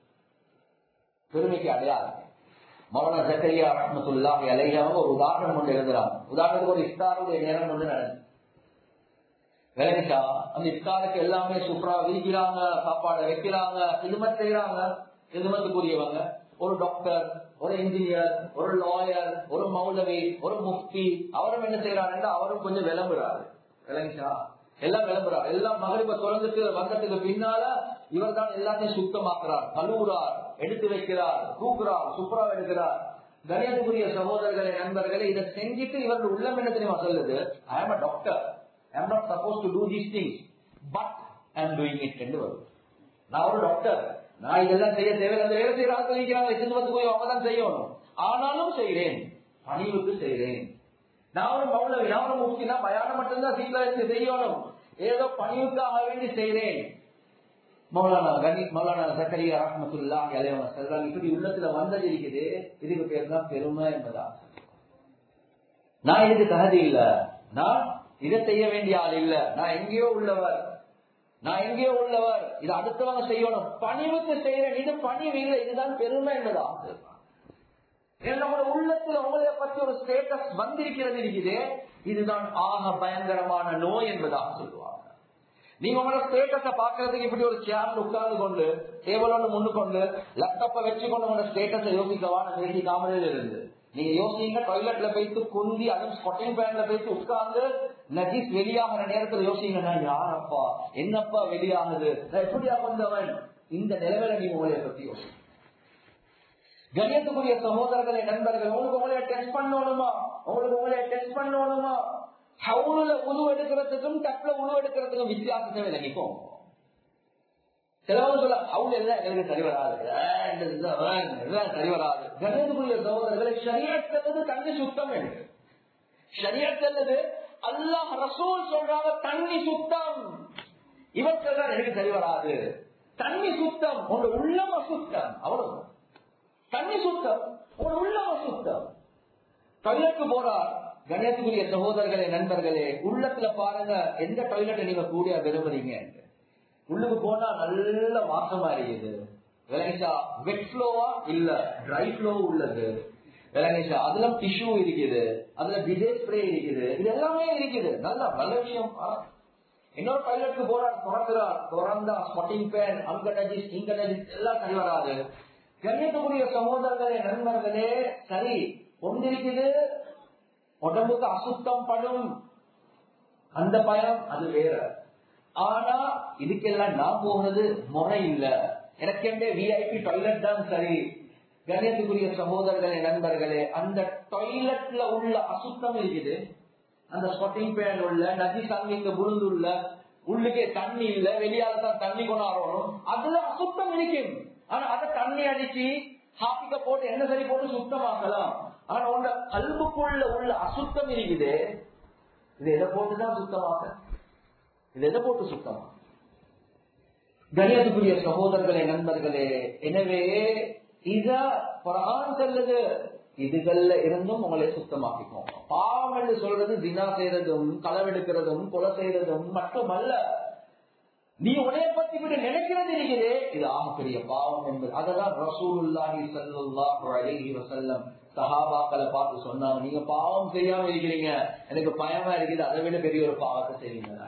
பெருமைக்கு அடையாளமே மௌன சக்கரியா ரஹமத்துல்லாஹி அலைஹாவும் ஒரு உதாரணம் கொண்டு எழுதுறாங்க உதாரணத்துக்கு ஒரு இஃப்தாருடைய நேரம் வந்து நடந்து விளங்கிட்டா அந்த இஃப்தாருக்கு எல்லாமே சூப்பரா விரிக்கிறாங்க சாப்பாடு வைக்கிறாங்க இதுமத் செய்யறாங்க இதுமத்துக்குரியவங்க ஒரு டாக்டர் ஒரு இன்ஜினியர் ஒரு லாயர் ஒரு மௌலவி ஒரு முஃப்தி அவரும் என்ன செய்யறாருன்னா அவரும் கொஞ்சம் விளம்புறாரு விளங்கிச்சா எல்லாம் விளம்புறார் எல்லாம் மகளிப்ப தொடர்ந்துட்டு வந்ததுக்கு பின்னால இவர் தான் எல்லாத்தையும் சுத்தமாக்குறார் கழுவுறார் எடுத்து வைக்கிறார் தூக்குறார் சுப்ரா எடுக்கிறார் கணியத்துக்குரிய சகோதரர்களே நண்பர்களே இதை செஞ்சுட்டு இவர்கள் உள்ளம் என்ன தெரியுமா சொல்லுது ஐ ஆம் அ doctor I am not suppose to do these things but I am doing it என்று வரும் நான் ஒரு டாக்டர் நான் இதெல்லாம் செய்ய தேவை அந்த வேலை செய்யற ஆட்கள் இருக்கிறாங்க சின்னத்து போய் அவங்க தான் செய்யணும் ஆனாலும் செய்கிறேன் பணிவுக்கு செய்கிறேன் நான் ஒரு மௌலவி நான் ஒரு முக்கினா பயானம் மட்டும்தான் சீக்கிரம் இருந்து செய்யணும் ஏதோ பணிவுக்காக வேண்டி செய்கிறேன் மௌலானா கனி மௌலானா சக்கரியா ரஹமத்துல்லா அலைவங்க செல்றாங்க இப்படி உள்ளத்துல வந்தது இருக்குது இதுக்கு பேர் தான் பெருமை என்பதா நான் இதுக்கு தகுதி இல்ல நான் இதை செய்ய வேண்டிய ஆள் இல்ல நான் எங்கேயோ உள்ளவர் நான் எங்கேயோ உள்ளவர் இது அடுத்தவங்க செய்யணும் பணிவுக்கு செய்யறேன் இது பணிவு இல்லை இதுதான் பெருமை என்பதா நம்மளோட உள்ளத்துல உங்களை பத்தி ஒரு ஸ்டேட்டஸ் வந்திருக்கிறது இருக்குது இதுதான் ஆக பயங்கரமான நோய் என்பதாக சொல்லுவாங்க நீங்க உங்களோட ஸ்டேட்டஸ பாக்குறதுக்கு இப்படி ஒரு சேர்ல உட்கார்ந்து கொண்டு டேபிளோட முன்னு கொண்டு லேப்டாப்ப வச்சுக்கொண்டு உங்களோட ஸ்டேட்டஸை யோசிக்கவா நான் யோசிக்காமலே இருந்து நீங்க யோசிங்க டாய்லெட்ல போயிட்டு குந்தி அதுவும் ஸ்கொட்டிங் பேன்ல போயிட்டு உட்கார்ந்து நஜீஸ் வெளியாகிற நேரத்துல யோசிங்க நான் யாரப்பா என்னப்பா வெளியாகுது நான் எப்படியா கொண்டவன் இந்த நிலைமையில நீங்க உங்களை பத்தி யோசி கணியத்துக்குரிய சகோதரர்களை நண்பர்கள் உங்களுக்கு உங்களைய டெஸ்ட் பண்ணணுமா உங்களுக்கு உங்களைய டெஸ்ட் பண்ணணுமா ஹவுல உழு எடுக்கிறதுக்கும் டப்ல உழு எடுக்கிறதுக்கும் வித்தியாசத்தை விளங்கிக்கும் சிலவங்க சொல்ல அவங்க எல்லாம் எங்களுக்கு சரி வராது சரி வராது கணிதத்துக்குரிய சகோதரர்களை ஷரியத்தல்லது தண்ணி சுத்தம் என்று ஷரியத்தல்லது அல்லாஹ் ரசூல் சொல்றாங்க தண்ணி சுத்தம் இவர் சொல்றாரு எனக்கு சரி வராது தண்ணி சுத்தம் உங்க உள்ளம் அசுத்தம் அவ்வளவு தண்ணி சுத்தம் உங்க உள்ளம் அசுத்தம் டாய்லெட்டு போறார் கணேசக்குரிய சகோதரர்களே நண்பர்களே உள்ளத்துல பாருங்க எந்த டாய்லெட்டை நீங்க கூடிய விரும்புறீங்க உள்ளுக்கு போனா நல்ல வாசமா இருக்குது விளங்கிச்சா வெட் ஃப்ளோவா இல்ல ட்ரை ஃப்ளோ உள்ளது விளங்கிச்சா அதுல டிஷ்யூ இருக்குது அதுல டிஜே ஸ்ப்ரே இருக்குது இது எல்லாமே இருக்குது நல்ல நல்ல விஷயம் இன்னொரு டாய்லெட்டுக்கு போறார் திறக்கிறார் திறந்தா ஸ்பாட்டிங் பேன் அங்க நஜிஸ் இங்க நஜிஸ் எல்லாம் சரி வராது கண்ணியத்துக்குரிய சகோதரர்களே நண்பர்களே சரி ஒன்றிருக்குது உடம்புக்கு அசுத்தம் படும் அந்த பயம் அது வேற ஆனா இதுக்கெல்லாம் நான் போகிறது முறை இல்ல எனக்கு விஐபி டாய்லெட் தான் சரி கணேசக்குரிய சகோதரர்களே நண்பர்களே அந்த டாய்லெட்ல உள்ள அசுத்தம் இருக்குது அந்த ஸ்கொட்டிங் பேன் உள்ள நதி தண்ணி இங்க விழுந்துள்ள உள்ளுக்கே தண்ணி இல்ல வெளியால தான் தண்ணி கொண்டாடணும் அதுல அசுத்தம் இருக்கும் ஆனா அதை தண்ணி அடிச்சு ஹாப்பிக்க போட்டு என்ன சரி போட்டு சுத்தமாக்கலாம் ஆனா உங்க கல்புக்குள்ள உள்ள அசுத்தம் இருக்குது இது எதை போட்டுதான் சுத்தமாக்க இது எதை போட்டு சுத்தமா கணியத்துக்குரிய சகோதரர்களே நண்பர்களே எனவே இத குரான் சொல்லுது இதுகள்ல இருந்தும் உங்களை சுத்தமாக்கிக்கோங்க பாவம் என்று சொல்றது தினா செய்யறதும் களவெடுக்கிறதும் கொலை செய்யறதும் மட்டுமல்ல நீ உடைய பத்தி விட நினைக்கிறது இருக்கிறே இது ஆக பெரிய பாவம் என்பது அததான் ரசூலுல்லாஹி சல்லாஹு அலைஹி வசல்லம் சஹாபாக்களை பார்த்து சொன்னாங்க நீங்க பாவம் செய்யாம இருக்கிறீங்க எனக்கு பயமா இருக்குது அதை விட பெரிய ஒரு பாவத்தை செய்வீங்க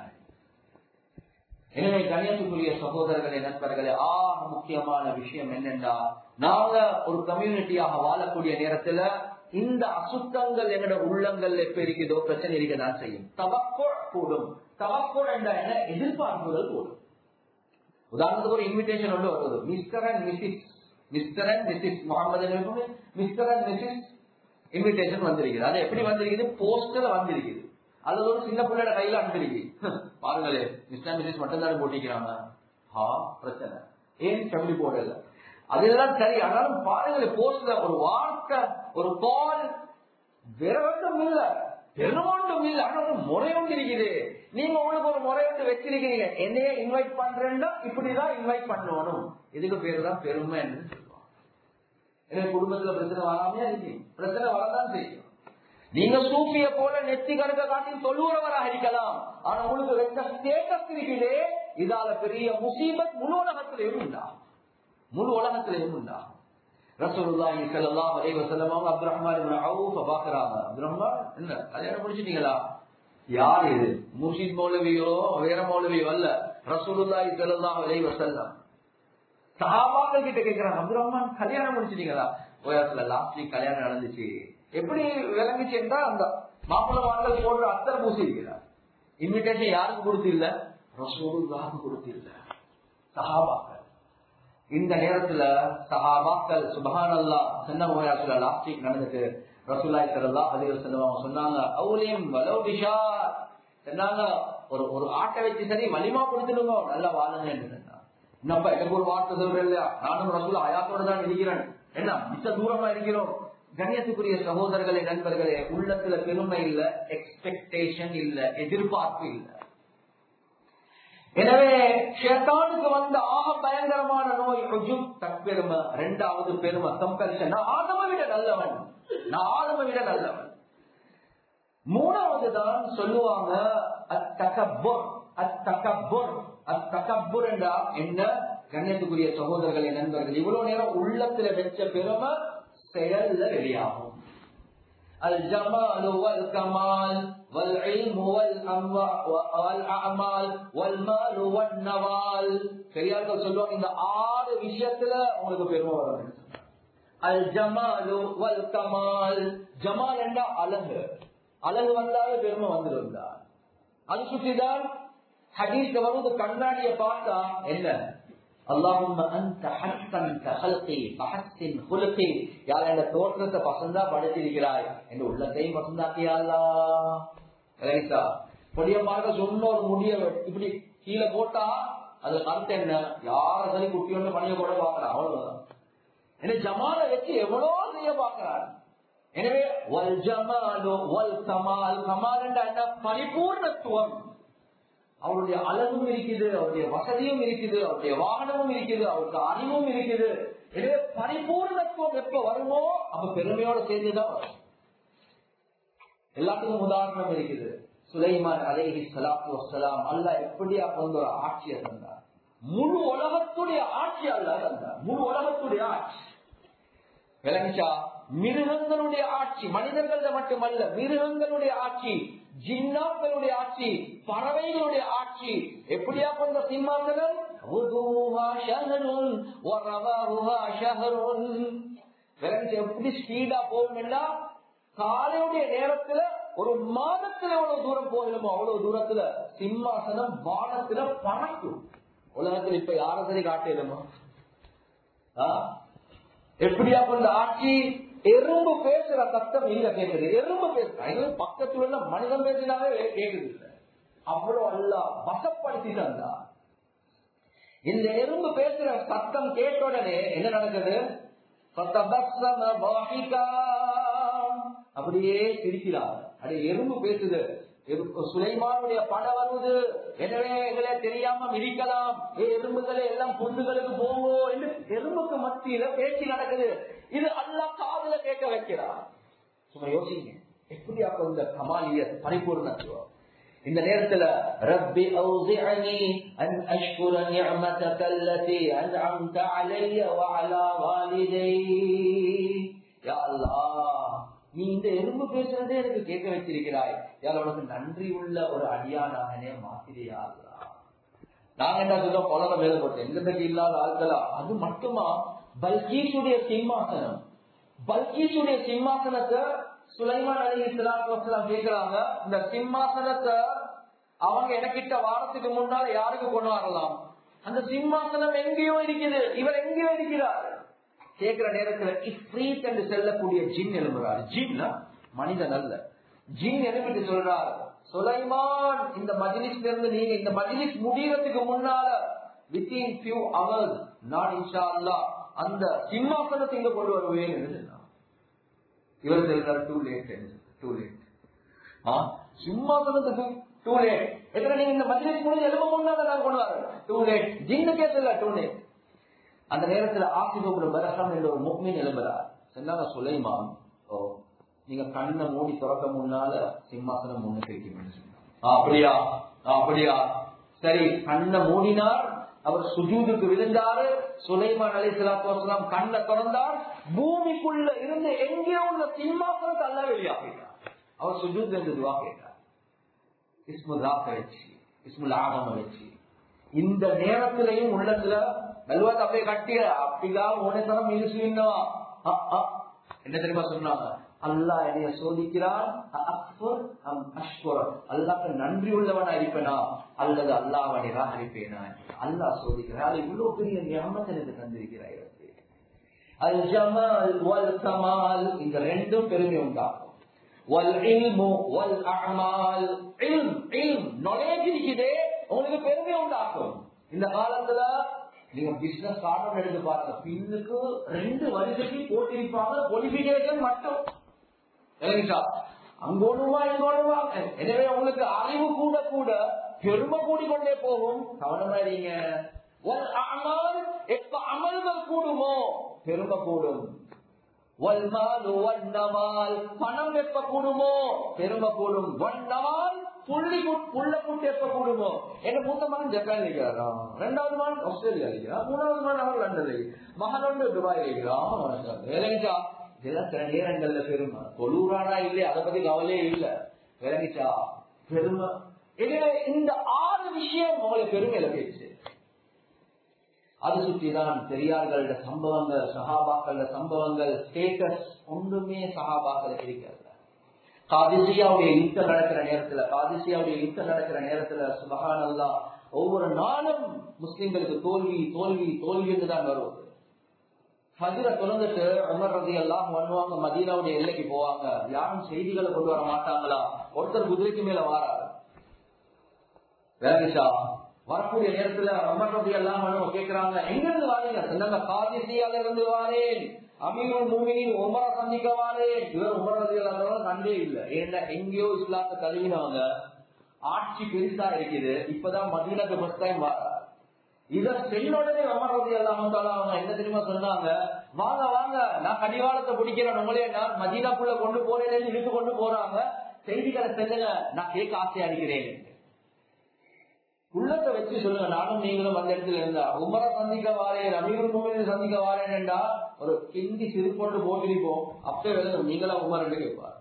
எனவே கண்ணியத்துக்குரிய சகோதரர்களே நண்பர்களே ஆக முக்கியமான விஷயம் என்னென்றா நாங்க ஒரு கம்யூனிட்டியாக வாழக்கூடிய நேரத்துல இந்த அசுத்தங்கள் எங்கட உள்ளங்கள் எப்ப இருக்குதோ பிரச்சனை இருக்க தான் செய்யும் தவக்கோ கூடும் தவக்கோ என்ற என்ன எதிர்பார்ப்புகள் கூடும் உதாரணத்துக்கு ஒரு இன்விடேஷன் ஒன்று வருது mister and missus mister and missus Mohammed mister and missus invitation வந்திருக்குது அது எப்படி வந்திருக்குது போஸ்டர்ல வந்திருக்குது அது ஒரு சின்ன பிள்ளையோட கையில அனுப்பிருக்கு பாருங்களே மிஸ்டர் மிஸ்ஸிஸ் மட்டும் தானே போட்டிக்கிறாங்க ஹா பிரச்சனை ஏன் ஃபேமிலி போடல அதெல்லாம் சரி ஆனாலும் பாருங்களேன் போஸ்ட்ல ஒரு வார்த்தை ஒரு கால் விரவட்டும் இல்ல பெருமாண்டும் இல்ல ஆனா ஒரு முறை ஒன்று இருக்குது நீங்க உங்களுக்கு ஒரு முறை ஒன்று வச்சிருக்கீங்க என்னைய இன்வைட் பண்றேன்னா இப்படிதான் இன்வைட் பண்ணணும் இதுக்கு பேரு தான் பெருமைன்னு சொல்லுவாங்க எனக்கு குடும்பத்துல பிரச்சனை வராமையா இருக்கு பிரச்சனை வரதான் செய்யும் நீங்க சூப்பிய போல நெத்தி கருக்க காட்டி சொல்லுறவராக இருக்கலாம் ஆனா உங்களுக்கு வெட்ட ஸ்டேட்டஸ் இருக்குதே இதால பெரிய முசீபத் முழு உலகத்திலேயும் உண்டா முழு உலகத்திலேயும் உண்டா ரசூலுல்லாஹி ஸல்லல்லாஹு அலைஹி வஸல்லம் அவங்க அப்துல் ரஹ்மான் இப்னு அவுஃப் பாக்குறாங்க அப்துல் ரஹ்மான் என்ன கல்யாணம் முடிச்சிட்டீங்களா யார் இது முர்ஷித் மௌலவியோ வேற மௌலவியோ அல்ல ரசூலுல்லாஹி ஸல்லல்லாஹு அலைஹி வஸல்லம் சஹாபாக்கள் கிட்ட கேக்குறாங்க அப்துல் ரஹ்மான் கல்யாணம் முடிச்சிட்டீங்களா ஓயாத்துல லாஸ்ட் வீக் கல்யாணம் நடந்துச்சு எப்படி விளங்குச்சு என்றா அந்த மாப்பிள்ள வாங்கல் போடுற அத்தர் பூசி இருக்கிறார் இன்விடேஷன் யாருக்கு கொடுத்து இல்ல ரசூலுல்லாஹுக்கு கொடுத்து இல்ல சஹாபாக்கள் இந்த நேரத்துல சஹாபாக்கள் சுபஹான் அல்லா சின்ன லாஸ்ட் வீக் நடந்துட்டு ரசூல்லாய் சல்லா அதிக செல்லுவாங்க சொன்னாங்க அவுலியம் வலோ விஷார் சொன்னாங்க ஒரு ஒரு ஆட்டை வச்சு சரி வலிமா கொடுத்துடுங்க நல்லா வாழுங்க என்று சொன்னாங்க என்னப்பா எனக்கு ஒரு வார்த்தை சொல்றேன் இல்லையா நானும் ரசூல் அயாத்தோட தான் இருக்கிறேன் என்ன மிச்ச தூரமா இருக்கிறோம் கண்ணியத்துக்குரிய சகோதரர்களே நண்பர்களே உள்ளத்துல பெருமை இல்ல எக்ஸ்பெக்டேஷன் இல்ல எதிர்பார்ப்பு இல்ல எனவே ஷேத்தானுக்கு வந்த ஆக பயங்கரமான நோய் ஹுஜும் தற்பெருமை ரெண்டாவது பெருமை கம்பல்ஷன் நான் ஆதம விட நல்லவன் நான் ஆதம விட நல்லவன் மூணாவது தான் சொல்லுவாங்க அத்தகபுர் அத்தகபுர் அத்தகபுர் என்றா என்ன கண்ணியத்துக்குரிய சகோதரர்களே நண்பர்கள் இவ்வளவு நேரம் உள்ளத்துல வச்ச பெருமை செயல்ல வெளியாகும் الجمال والكمال والعلم والأعمال والمال والنوال பெரியார்கள் சொல்லுவாங்க இந்த ஆறு விஷயத்துல உங்களுக்கு பெருமை வரும் அல் ஜமாலு வல் கமால் ஜமால் என்றா அழகு அழகு வந்தாலே பெருமை வந்துடும் அது சுற்றிதான் ஹதீஸ் வருவது கண்ணாடியை பார்த்தா என்ன اللهم انت حسنت خلقي فحسن خلقي யார் இந்த தோற்றத்தை பசந்தா படைத்திருக்கிறாய் என்ற உள்ளத்தையும் பசந்தாக்கியா ரைட்டா பொடியமாக சொன்ன ஒரு முடிய இப்படி கீழே போட்டா அது கருத்து என்ன யார சரி குட்டி ஒன்று பணிய கூட பாக்குறான் அவ்வளவுதான் என்ன ஜமால வச்சு எவ்வளவு செய்ய பாக்குறான் எனவே வல் ஜமாலு வல் கமால் கமால் என்ன பரிபூர்ணத்துவம் அவருடைய அழகும் இருக்குது அவருடைய வசதியும் இருக்குது அவருடைய வாகனமும் இருக்குது அவருக்கு அறிவும் இருக்குது எனவே பரிபூர்ணத்துவம் எப்ப வருமோ அப்ப பெருமையோட சேர்ந்துதான் வரும் எல்லாத்துக்கும் உதாரணம் இருக்குது சுலைமான் அலேஹி சலாத்து வசலாம் அல்ல எப்படியா கொண்டு ஒரு ஆட்சியை தந்தார் முழு உலகத்துடைய ஆட்சி அல்ல தந்தார் முழு உலகத்துடைய ஆட்சி விளங்கிச்சா மிருகங்களுடைய ஆட்சி மனிதர்கள மட்டுமல்ல மிருகங்களுடைய ஆட்சி ஜின்னாக்களுடைய ஆட்சி பறவைகளுடைய ஆட்சி எப்படியா கொண்ட சிம்மாசனம் எப்படி ஸ்பீடா போகும்னா காலையுடைய நேரத்துல ஒரு மாதத்துல எவ்வளவு தூரம் போகணுமோ அவ்வளவு தூரத்துல சிம்மாசனம் வானத்துல பறக்கும் உலகத்துல இப்ப யார சரி காட்டிடுமா எப்படியா கொண்ட ஆட்சி எறும்பு பேசுற சத்தம் இங்க கேக்குது எறும்பு பேசுற பக்கத்துல உள்ள மனிதன் பேசினாவே கேக்குது இல்ல அவ்வளவு அல்ல வசப்படுத்தி தந்தா இந்த எறும்பு பேசுற சத்தம் கேட்ட உடனே என்ன நடக்குது அப்படியே சிரிக்கிறார் அது எறும்பு பேசுது சுலைமானுடைய படம் வருவது எனவே எங்களை தெரியாம மிதிக்கலாம் எறும்புகளை எல்லாம் பொண்ணுகளுக்கு போவோம் என்று எறும்புக்கு மத்தியில பேச்சு நடக்குது இது அல்லா காதல கேட்க வைக்கிறார் சும்மா யோசிங்க எப்படி அப்ப இந்த கமாலிய பரிபூர்ணத்துவம் இந்த நேரத்துல ரப்பி அவுசிஅனி அன் அஷ்குர நிஅமதக அல்லதி அன்அம்த அலைய வஅலா வாலிதை யா அல்லாஹ் நீ இந்த எறும்பு பேசுறதே எனக்கு கேட்க வச்சிருக்கிறாய் யார் உனக்கு நன்றி உள்ள ஒரு அடியானாகனே மாத்திரையா நாங்க என்ன சொல்றோம் குழந்தை மேல போட்டோம் எங்கிட்ட இல்லாத ஆட்களா அது மட்டுமா பல்கீஷுடைய சிம்மாசனம் பல்கீஷுடைய சிம்மாசனத்தை சுலைமான் அலி இஸ்லாத்து வசலாம் கேட்கிறாங்க இந்த சிம்மாசனத்தை அவங்க எனக்கிட்ட வாரத்துக்கு முன்னால யாருக்கு கொண்டு வரலாம் அந்த சிம்மாசனம் எங்கேயோ இருக்குது இவர் எங்கேயோ இருக்கிறார் கேட்கிற நேரத்துல இஃப்ரீத் என்று செல்லக்கூடிய ஜின் எழும்புறாரு ஜின் மனிதன் அல்ல ஜின் எழுப்பிட்டு சொல்றாரு சுலைமான் இந்த மஜிலிஸ்ல இருந்து நீங்க இந்த மஜிலிஸ் முடியறதுக்கு முன்னால வித்தின் ஃபியூ அவர்ஸ் நான் இன்ஷா அல்லா அந்த சிம்மாசனத்தை இங்க கொண்டு வருவேன் என்று சொன்னார் இவர் சொல்றாரு டூ லேட் டூ லேட் சிம்மாசனத்துக்கு டூ லேட் எத்தனை நீங்க இந்த மஜ்லிஸ் முடிஞ்சு எழுப முன்னால நான் கொண்டு வரேன் டூ லேட் ஜின்னுக்கே சொல்ல டூ லேட் அந்த நேரத்துல ஆசிபுல் பரகம் என்ற ஒரு முக்மீன் எழும்புறார் சொன்னாங்க சுலைமான் ஓ நீங்க கண்ணை மூடி திறக்க முன்னால சிம்மாசனம் முன்னுக்கு வைக்கணும்னு அப்படியா அப்படியா சரி கண்ணை மூடினார் அவர் சுஜூதுக்கு விழுந்தாரு சுலைமான் அலி சலாத்து கண்ணை திறந்தார் பூமிக்குள்ள இருந்து எங்கேயோ உள்ள சிம்மாசனத்தை அல்ல வெளியா போயிட்டார் அவர் சுஜூத் என்று துவா கேட்டார் இஸ்முல் ராக்க வச்சு இஸ்முல் ஆகம் வச்சு இந்த நேரத்திலையும் உள்ளத்துல நல்வாத் அப்படியே கட்டிய அப்படிதான் உனத்தனம் இழுசுவா என்ன தெரியுமா சொன்னாங்க அல்லாஹ் என்னைய சோதிக்கிறான் அல்லாஹ் நன்றி உள்ளவனா இருப்பேனா அல்லது அல்லாஹ் நிராகரிப்பேனா அல்லாஹ் சோதிக்கிறான் இவ்வளவு பெரிய ஞாபகத்தை எனக்கு தந்திருக்கிறாய் அல் ஜமால் வல் கமால் இந்த ரெண்டும் பெருமை உண்டாகும் உங்களுக்கு பெருமை உண்டாக்கும் இந்த காலத்துல நீங்க பிசினஸ் கார்டு எடுத்து பாருங்க பின்னுக்கு ரெண்டு வருஷத்துக்கு போட்டிருப்பாங்க குவாலிபிகேஷன் மட்டும் அங்கோடுவா இங்கோடுவா எனவே உங்களுக்கு அறிவு கூட கூட பெருமை கூடிக்கொண்டே போகும் கவனமா இருங்க எப்ப அமல்கள் கூடுமோ பெருமை கூடும் பணம் எப்ப கூடுமோ பெருமை கூடும் வண்ணவால் புள்ளி புள்ள கூட்டு எப்ப கூடுமோ எங்க மூத்த மகன் ஜப்பான் இருக்கிறாரா ரெண்டாவது மகன் ஆஸ்திரேலியா இருக்கிறா மூணாவது மகன் அவர் லண்டன் மகன் வந்து துபாய் இருக்கிறான் வேலைச்சா இதெல்லாம் சில நேரங்கள்ல பெருமை தொழுறானா இல்லையா அதை பத்தி கவலையே இல்ல விளங்கிச்சா பெருமை எனவே இந்த ஆறு விஷயம் உங்களை பெருமையில பேச்சு அது சுற்றிதான் பெரியார்களோட சம்பவங்கள் சகாபாக்கள சம்பவங்கள் ஸ்டேட்டஸ் ஒன்றுமே சகாபாக்கள் இருக்கிறது காதிசியாவுடைய யுத்தம் நடக்கிற நேரத்துல காதிசியாவுடைய யுத்தம் நடக்கிற நேரத்துல சுபகான் அல்லா ஒவ்வொரு நாளும் முஸ்லிம்களுக்கு தோல்வி தோல்வி தோல்வி என்றுதான் வருவது ஹஜிர தொடர்ந்துட்டு உமர் ரதி எல்லாம் பண்ணுவாங்க மதீனாவுடைய எல்லைக்கு போவாங்க யாரும் செய்திகளை கொண்டு வர மாட்டாங்களா ஒருத்தர் குதிரைக்கு மேல வாராரு வேலைஷா வரக்கூடிய நேரத்துல உமர் ரதி எல்லாம் கேட்கிறாங்க எங்க இருந்து வாரீங்க சொன்னாங்க காதிசியால இருந்து வாரேன் அமீருல் மூமினின் உமரை சந்திக்க வாரேன் இவர் உமர் ரதி எல்லாம் கண்டே இல்லை ஏன்னா எங்கேயோ இஸ்லாத்தை தழுவினவங்க ஆட்சி பெருசா இருக்குது இப்பதான் மதீனாக்கு ஃபர்ஸ்ட் டைம் வர இத செல்லுடனே அமர்றது எல்லாம் அவங்க என்ன தெரியுமா சொன்னாங்க வாங்க வாங்க நான் கடிவாளத்தை பிடிக்கிறேன் உங்களே நான் மதீனாக்குள்ள கொண்டு போறேன் இழுத்து கொண்டு போறாங்க செய்திகளை செல்லுங்க நான் கேட்க ஆசையா இருக்கிறேன் உள்ளத்தை வச்சு சொல்லுங்க நானும் நீங்களும் அந்த இடத்துல இருந்தா உமரை சந்திக்க வாரேன் அமீர் மூமினை சந்திக்க வாரேன்டா ஒரு கிண்டி சிறுபோட்டு போட்டிருப்போம் அப்பே வேலை நீங்களா உமர் கேட்பார்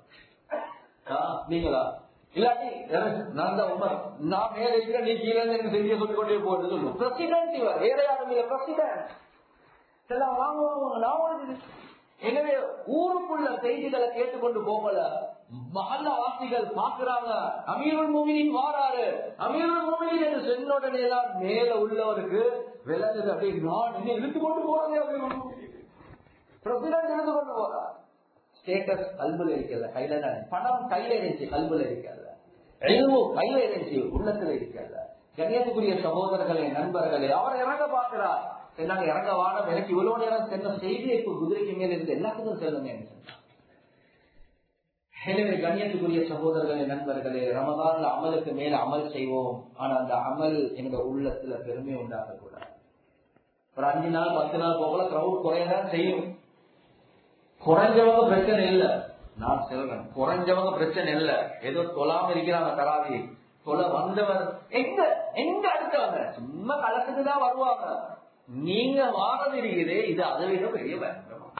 நீங்களா இல்லாட்டி நான் தான் உமர் நான் மேல இருக்கிற நீ கீழே எனக்கு செய்தியை சொல்லிக் கொண்டே போறது சொல்லுவோம் பிரசிடென்ட் இவர் வேற யாரும் இல்ல பிரசிடென்ட் எல்லாம் வாங்குவாங்க நான் எனவே ஊருக்குள்ள செய்திகளை கேட்டுக்கொண்டு போகல மகல்ல வாசிகள் பாக்குறாங்க அமீருல் மூமினின் வாராரு அமீருல் மூமினின் என்று சொன்ன உடனே தான் மேல உள்ளவருக்கு விலங்குது அப்படி நான் என்ன இழுத்து கொண்டு போறதே பிரசிடென்ட் இழுத்து கொண்டு போறார் ஸ்டேட்டஸ் கல்புல இருக்கல கையில தான் பணம் கையில இருந்துச்சு கல்புல இருக்கல எழுவு கையில இருந்துச்சு உள்ளத்துல இருக்கல கண்ணியத்துக்குரிய சகோதரர்களே நண்பர்களே அவர் இறங்க பார்க்கிறார் நாங்க இறங்க வாடம் எனக்கு இவ்வளவு நேரம் சென்ற செய்தி இப்ப குதிரைக்கு மேல இருந்து எல்லாத்துக்கும் செல்லுங்க எனவே கண்ணியத்துக்குரிய சகோதரர்களே நண்பர்களே ரமதான்ல அமலுக்கு மேல அமல் செய்வோம் ஆனா அந்த அமல் எங்க உள்ளத்துல பெருமை உண்டாக கூடாது ஒரு அஞ்சு நாள் பத்து நாள் போகல கிரௌட் குறையதான் செய்யும் குறைஞ்சவங்க பிரச்சனை இல்ல நான் சொல்றேன் குறைஞ்சவங்க பிரச்சனை இல்ல ஏதோ தொலாம இருக்கிறாங்க தராவி தொலை வந்தவர் எங்க எங்க அடுத்தவங்க சும்மா கலத்துக்கு தான் வருவாங்க நீங்க வாரம் இருக்குது இது அதை விட பெரிய பயங்கரமா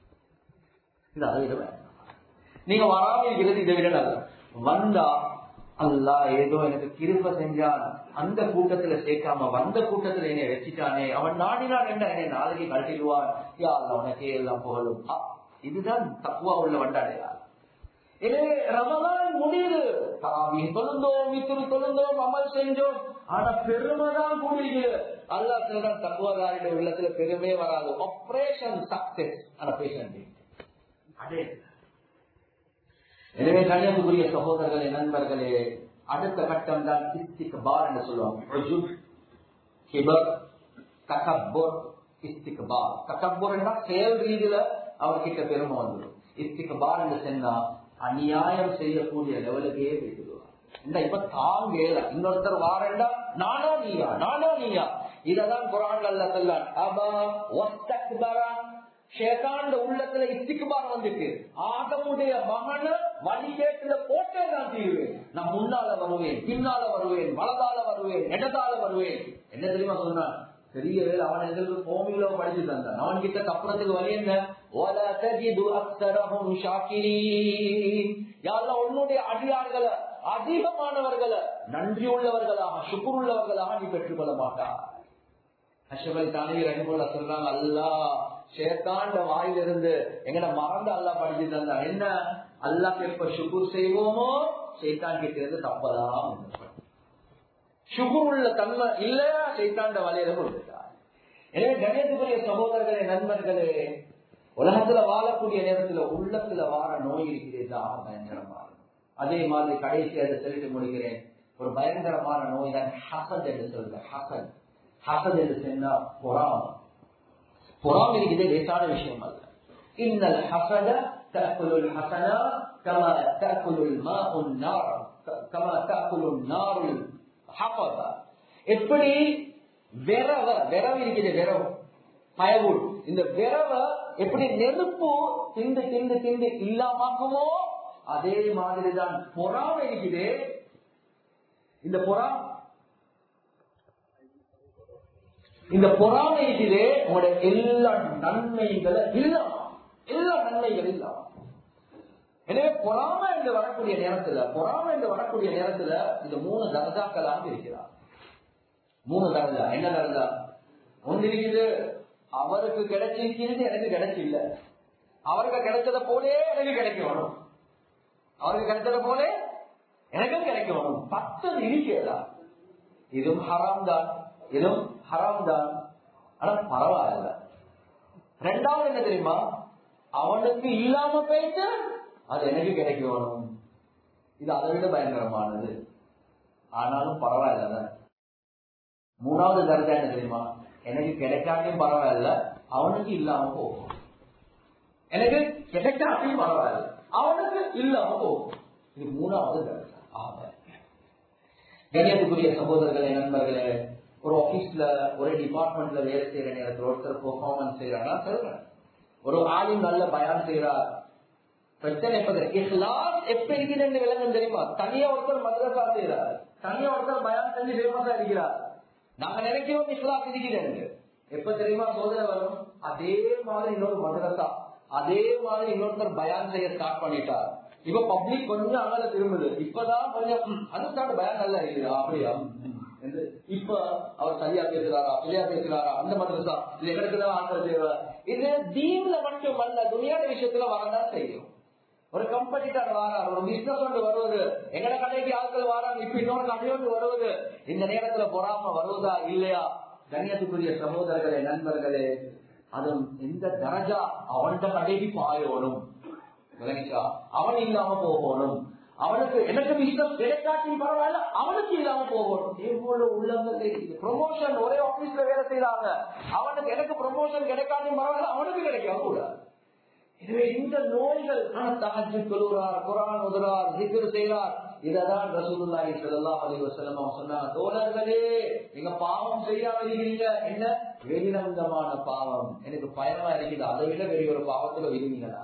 இது அதை விட பயங்கரமா நீங்க வராம இருக்கிறது இதை விட நல்ல வந்தா அல்லா ஏதோ எனக்கு கிருப்ப செஞ்சான் அந்த கூட்டத்துல சேர்க்காம வந்த கூட்டத்துல என்னை வச்சுட்டானே அவன் நாடினான் என்ன என்னை நாளைக்கு கழட்டிடுவான் யா அல்லா உனக்கே எல்லாம் புகழும் ஆ, இதுதான் தக்குவா உள்ள வண்டாடையா எனவே ரமலான் முடியுது தாவி தொழுந்தோம் இத்திரு தொழுந்தோம் அமல் செஞ்சோம் ஆனா பெருமை தான் கூடியிருக்குது அல்லா சொல்றான் தக்குவதாரிட உள்ளத்துல பெருமே வராது ஆபரேஷன் சக்சஸ் ஆனா பேஷண்ட் அதே எனவே கண்ணியத்துக்குரிய சகோதரர்களே நண்பர்களே அடுத்த கட்டம் தான் இஸ்திக்பார் என்று சொல்லுவாங்க உஜுப், கிபர், தகப்பூர், இஸ்திக்பார் தகப்பூர் என்றால் செயல் ரீதியில அவர்கிட்ட பெருமை வந்துடும் இஸ்திக்பார் என்று சொன்னா அநியாயம் செய்யக்கூடிய லெவலுக்கே போயிடுவார் இந்த இப்ப தாங்கல இன்னொருத்தர் வாரண்டா நானா நீயா நானா நீயா இததான் குரான்கள்ல சொல்லான் அபா வஸ்தக்பரா ஷேதாண்ட உள்ளத்துல இஸ்திக்குபார் வந்துட்டு ஆகமுடைய மகன வழிகேட்டுல போட்டே நான் தீருவேன் நான் முன்னால வருவேன் பின்னால வருவேன் வலதால வருவேன் இடதால வருவேன் என்ன தெரியுமா சொன்னான் பெரிய வேலை அவன் எங்களுக்கு கோமியில படிச்சு தந்தான் அவன் கிட்ட தப்புறதுக்கு வழி என்ன وَلَا تَجِدُ أَكْثَرَهُمْ شَاكِرِينَ யாரெல்லாம் உன்னுடைய அடியார்களை அதிகமானவர்களை நன்றி உள்ளவர்களாக சுக்குர் உள்ளவர்களாக நீ பெற்றுக்கொள்ள மாட்டார் அஷபல் தானே ரஹிமுல்லா சொல்றாங்க அல்லா ஷேத்தாண்ட வாயிலிருந்து எங்கட மறந்து அல்லா படிச்சு தந்தான் என்ன அல்லாஹ் எப்ப சுக்குர் செய்வோமோ ஷேத்தான் கிட்ட இருந்து தப்பதான் சுகுர் உள்ள தன்மை இல்லையா சைத்தாண்ட வலையில கொடுத்துட்டார் எனவே கணேசபுரிய சகோதரர்களே நண்பர்களே உலகத்துல வாழக்கூடிய நேரத்துல உள்ளத்துல வார நோய் இருக்கிறதா பயங்கரமா அதே மாதிரி கடைசி அதை சொல்லிட்டு முடிக்கிறேன் ஒரு பயங்கரமான நோய் தான் ஹசத் என்று சொல்ற ஹசத் ஹசத் என்று சொன்னா பொறாம பொறாம இருக்கிறது லேசான விஷயம் அல்ல இன்னல் ஹசத تأكل الحسنة كما تأكل الماء النار كما تأكل النار ஹபத எப்படி விரவ விரவு இருக்குது விரவு பயவுள் இந்த விரவ எப்படி நெருப்பு திண்டு திண்டு திண்டு இல்லாமக்குமோ அதே மாதிரிதான் பொறாம இருக்குது இந்த பொறா இந்த பொறாமை இருக்குது உங்களுடைய எல்லா நன்மைகளை இல்லாம எல்லா நன்மைகள் இல்லாம எனவே பொறாம என்று வரக்கூடிய நேரத்துல பொறாம என்று வரக்கூடிய நேரத்துல இந்த மூணு தரஜாக்களாக இருக்கிறார் மூணு தரஜா என்ன தரஜா ஒன்று இருக்குது அவருக்கு கிடைச்சிருக்கிறது எனக்கு கிடைச்சி இல்ல அவருக்கு கிடைச்சத போலே எனக்கு கிடைக்க வேணும் அவருக்கு கிடைச்சத போலே எனக்கும் கிடைக்க வேணும் பத்து இருக்கிறதா இதுவும் ஹராம் தான் இதுவும் ஹராம் தான் ஆனா பரவாயில்ல ரெண்டாவது என்ன தெரியுமா அவனுக்கு இல்லாம போயிட்டு அது எனக்கு கிடைக்க வேணும் இது அதை விட பயங்கரமானது ஆனாலும் பரவாயில்ல மூணாவது தரஜா என்ன தெரியுமா எனக்கு கிடைக்காட்டியும் பரவாயில்ல அவனுக்கு இல்லாம போகும் எனக்கு கிடைக்காட்டியும் பரவாயில்ல அவனுக்கு இல்லாம போகும் இது மூணாவது தரஜா ஆக கணியத்துக்குரிய சகோதரர்களே நண்பர்களே ஒரு ஆபீஸ்ல ஒரு டிபார்ட்மெண்ட்ல வேலை செய்யற நேரத்தில் ஒருத்தர் பெர்ஃபார்மன்ஸ் செய்யறாங்கன்னா சொல்றேன் ஒரு ஆளும் நல்ல பயான் செய்யறார் பிரச்சனை எப்ப இஸ்லாம் எப்ப இருக்கிறது விளங்கும் தெரியுமா தனியா ஒருத்தர் மதரசா செய்யறார் தனியா ஒருத்தர் பயான் செஞ்சு ஃபேமஸா இருக்கிறார் நாங்க நினைக்கிறோம் இஸ்லாம் இருக்கிறது எப்ப தெரியுமா சோதனை வரும் அதே மாதிரி இன்னொரு மதரசா அதே மாதிரி இன்னொருத்தர் பயான் செய்ய ஸ்டார்ட் பண்ணிட்டார் இப்ப பப்ளிக் கொஞ்சம் அங்கே திரும்புது இப்பதான் கொஞ்சம் ம், அது ஸ்டார்ட் பயான் நல்லா இருக்குது அப்படியா ம், ம். என்று இப்ப அவர் சரியா பேசுறாரா சரியா பேசுறாரா அந்த மதரசா இது எங்களுக்கு தான் ஆன்சர் செய்வார் இது தீன்ல மட்டும் அல்ல துணியான விஷயத்துல வரதான் செய்யும் ஒரு கம்பெனிக்கார வாரார் ஒரு பிசினஸ் ஒன்று வருவது எங்கட கடைக்கு ஆட்கள் வாராங்க இப்ப இன்னொரு கடை ஒன்று வருவது இந்த நேரத்துல பொறாம வருவதா இல்லையா கண்ணியத்துக்குரிய சகோதரர்களே நண்பர்களே அதுவும் எந்த தரஜா அவன்கிட்ட கடைக்கு பாயணும் விளங்கிச்சா அவன் இல்லாம போகணும் அவனுக்கு எனக்கு பிசினஸ் கிடைக்காட்டியும் பரவாயில்ல அவனுக்கு இல்லாம போகணும் எவ்வளவு உள்ளங்கள் ப்ரொமோஷன் ஒரே ஆபீஸ்ல வேலை செய்யறாங்க அவனுக்கு எனக்கு ப்ரொமோஷன் கிடைக்காட்டியும் பரவாயில்ல அவனுக்கு கிடைக்காம கூடாது எனவே இந்த நோய்கள் தகஜு தொழுகிறார் குரான் உதறார் ஜிக்ர் செய்கிறார் இததான் ரசூலுல்லாஹி ஸல்லல்லாஹு அலைஹி வஸல்லம் அவங்க சொன்னாங்க தோழர்களே நீங்க பாவம் செய்யாம இருக்கீங்க என்ன வெளிநந்தமான பாவம் எனக்கு பயமா இருக்குது அதை விட பெரிய ஒரு பாவத்துல விரும்பிங்களா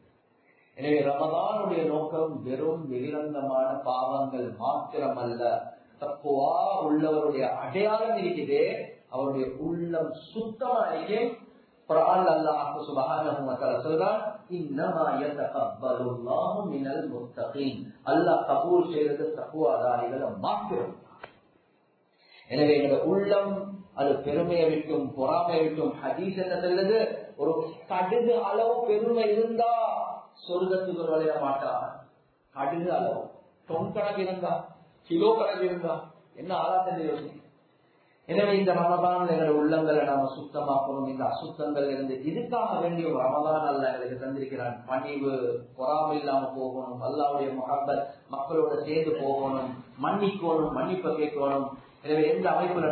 எனவே ரமதானுடைய நோக்கம் வெறும் வெளிநந்தமான பாவங்கள் மாத்திரமல்ல தப்புவா உள்ளவருடைய அடையாளம் இருக்குது அவருடைய உள்ளம் சுத்தமா இருக்கும் குர்ஆன்ல அல்லாஹ் சுப்ஹானஹு வ தஆலா சொல்றான் இன்னமா யதகப்பலுல்லாஹு மினல் முத்தகீன் அல்லாஹ் கபூல் செய்யறது தக்வாதாரிகளை மாத்திரம் எனவே எங்களோட உள்ளம் அது பெருமையை விட்டும் பொறாமையை விட்டும் ஹதீஸ் என்ன சொல்லுது ஒரு கடுகு அளவு பெருமை இருந்தா சொர்க்கத்துக்கு விளைய மாட்டான் கடுகு அளவு தொன் கணக்கு இருந்தா கிலோ கணக்கு இருந்தா என்ன ஆளாத்தம் யோசி எனவே இந்த ரமதான் எங்களோட உள்ளங்களை நாம சுத்தமாக்கணும் இந்த அசுத்தங்கள் இருந்து இதுக்காக வேண்டிய ஒரு ரமதான் அல்ல எங்களுக்கு தந்திருக்கிறான் பணிவு பொறாமை இல்லாம போகணும் அல்லாவுடைய முகப்பல் மக்களோட சேர்ந்து போகணும் மன்னிக்கணும் மன்னிப்பை கேட்கணும் எனவே எந்த அமைப்புல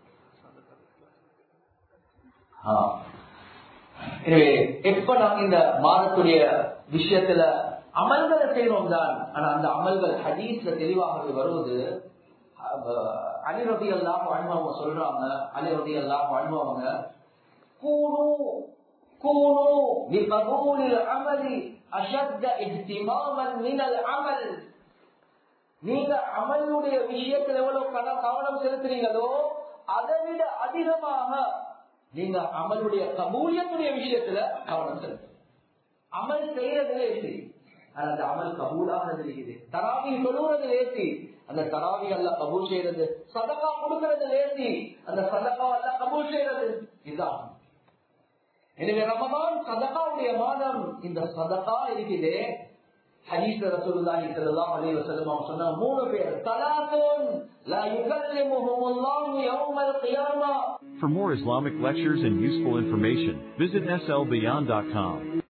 எனவே எப்ப நாங்க இந்த மாதத்துடைய விஷயத்துல அமல்களை செய்யறோம் தான் ஆனா அந்த அமல்கள் ஹதீஸ்ல தெளிவாக வருவது அலிரதி எல்லாம் வாழ்ந்தவங்க சொல்றாங்க அலிரதி எல்லாம் வாழ்ந்தவங்க கூணு கூணு بقبول العمل أشد اهتماما من العمل நீங்க அமலுடைய விஷயத்துல எவ்வளவு கவனம் செலுத்துறீங்களோ அதை விட அதிகமாக நீங்க அமலுடைய கபூலியத்துடைய விஷயத்துல கவனம் செலுத்து அமல் செய்யறதுல ஏசி அந்த அமல் கபூலாக இருக்குது தராவி சொல்லுறது லேசி அந்த தராவி அல்ல கபூல் செய்யறது சதகா கொடுக்கறது லேசி அந்த சதகா அல்ல கபூல் செய்யறது இதுதான் எனவே ரமதான் சதகாவுடைய மாதம் இந்த சதகா இருக்குது ஹதீஸ் ரசூலுல்லாஹி ஸல்லல்லாஹு அலைஹி வஸல்லம் அவங்க சொன்ன மூணு பேர் தலாத்துன் லா யுகல்லிமுஹுமுல்லாஹு யௌமல் கியாமா For more Islamic lectures and useful information, visit slbeyond.com.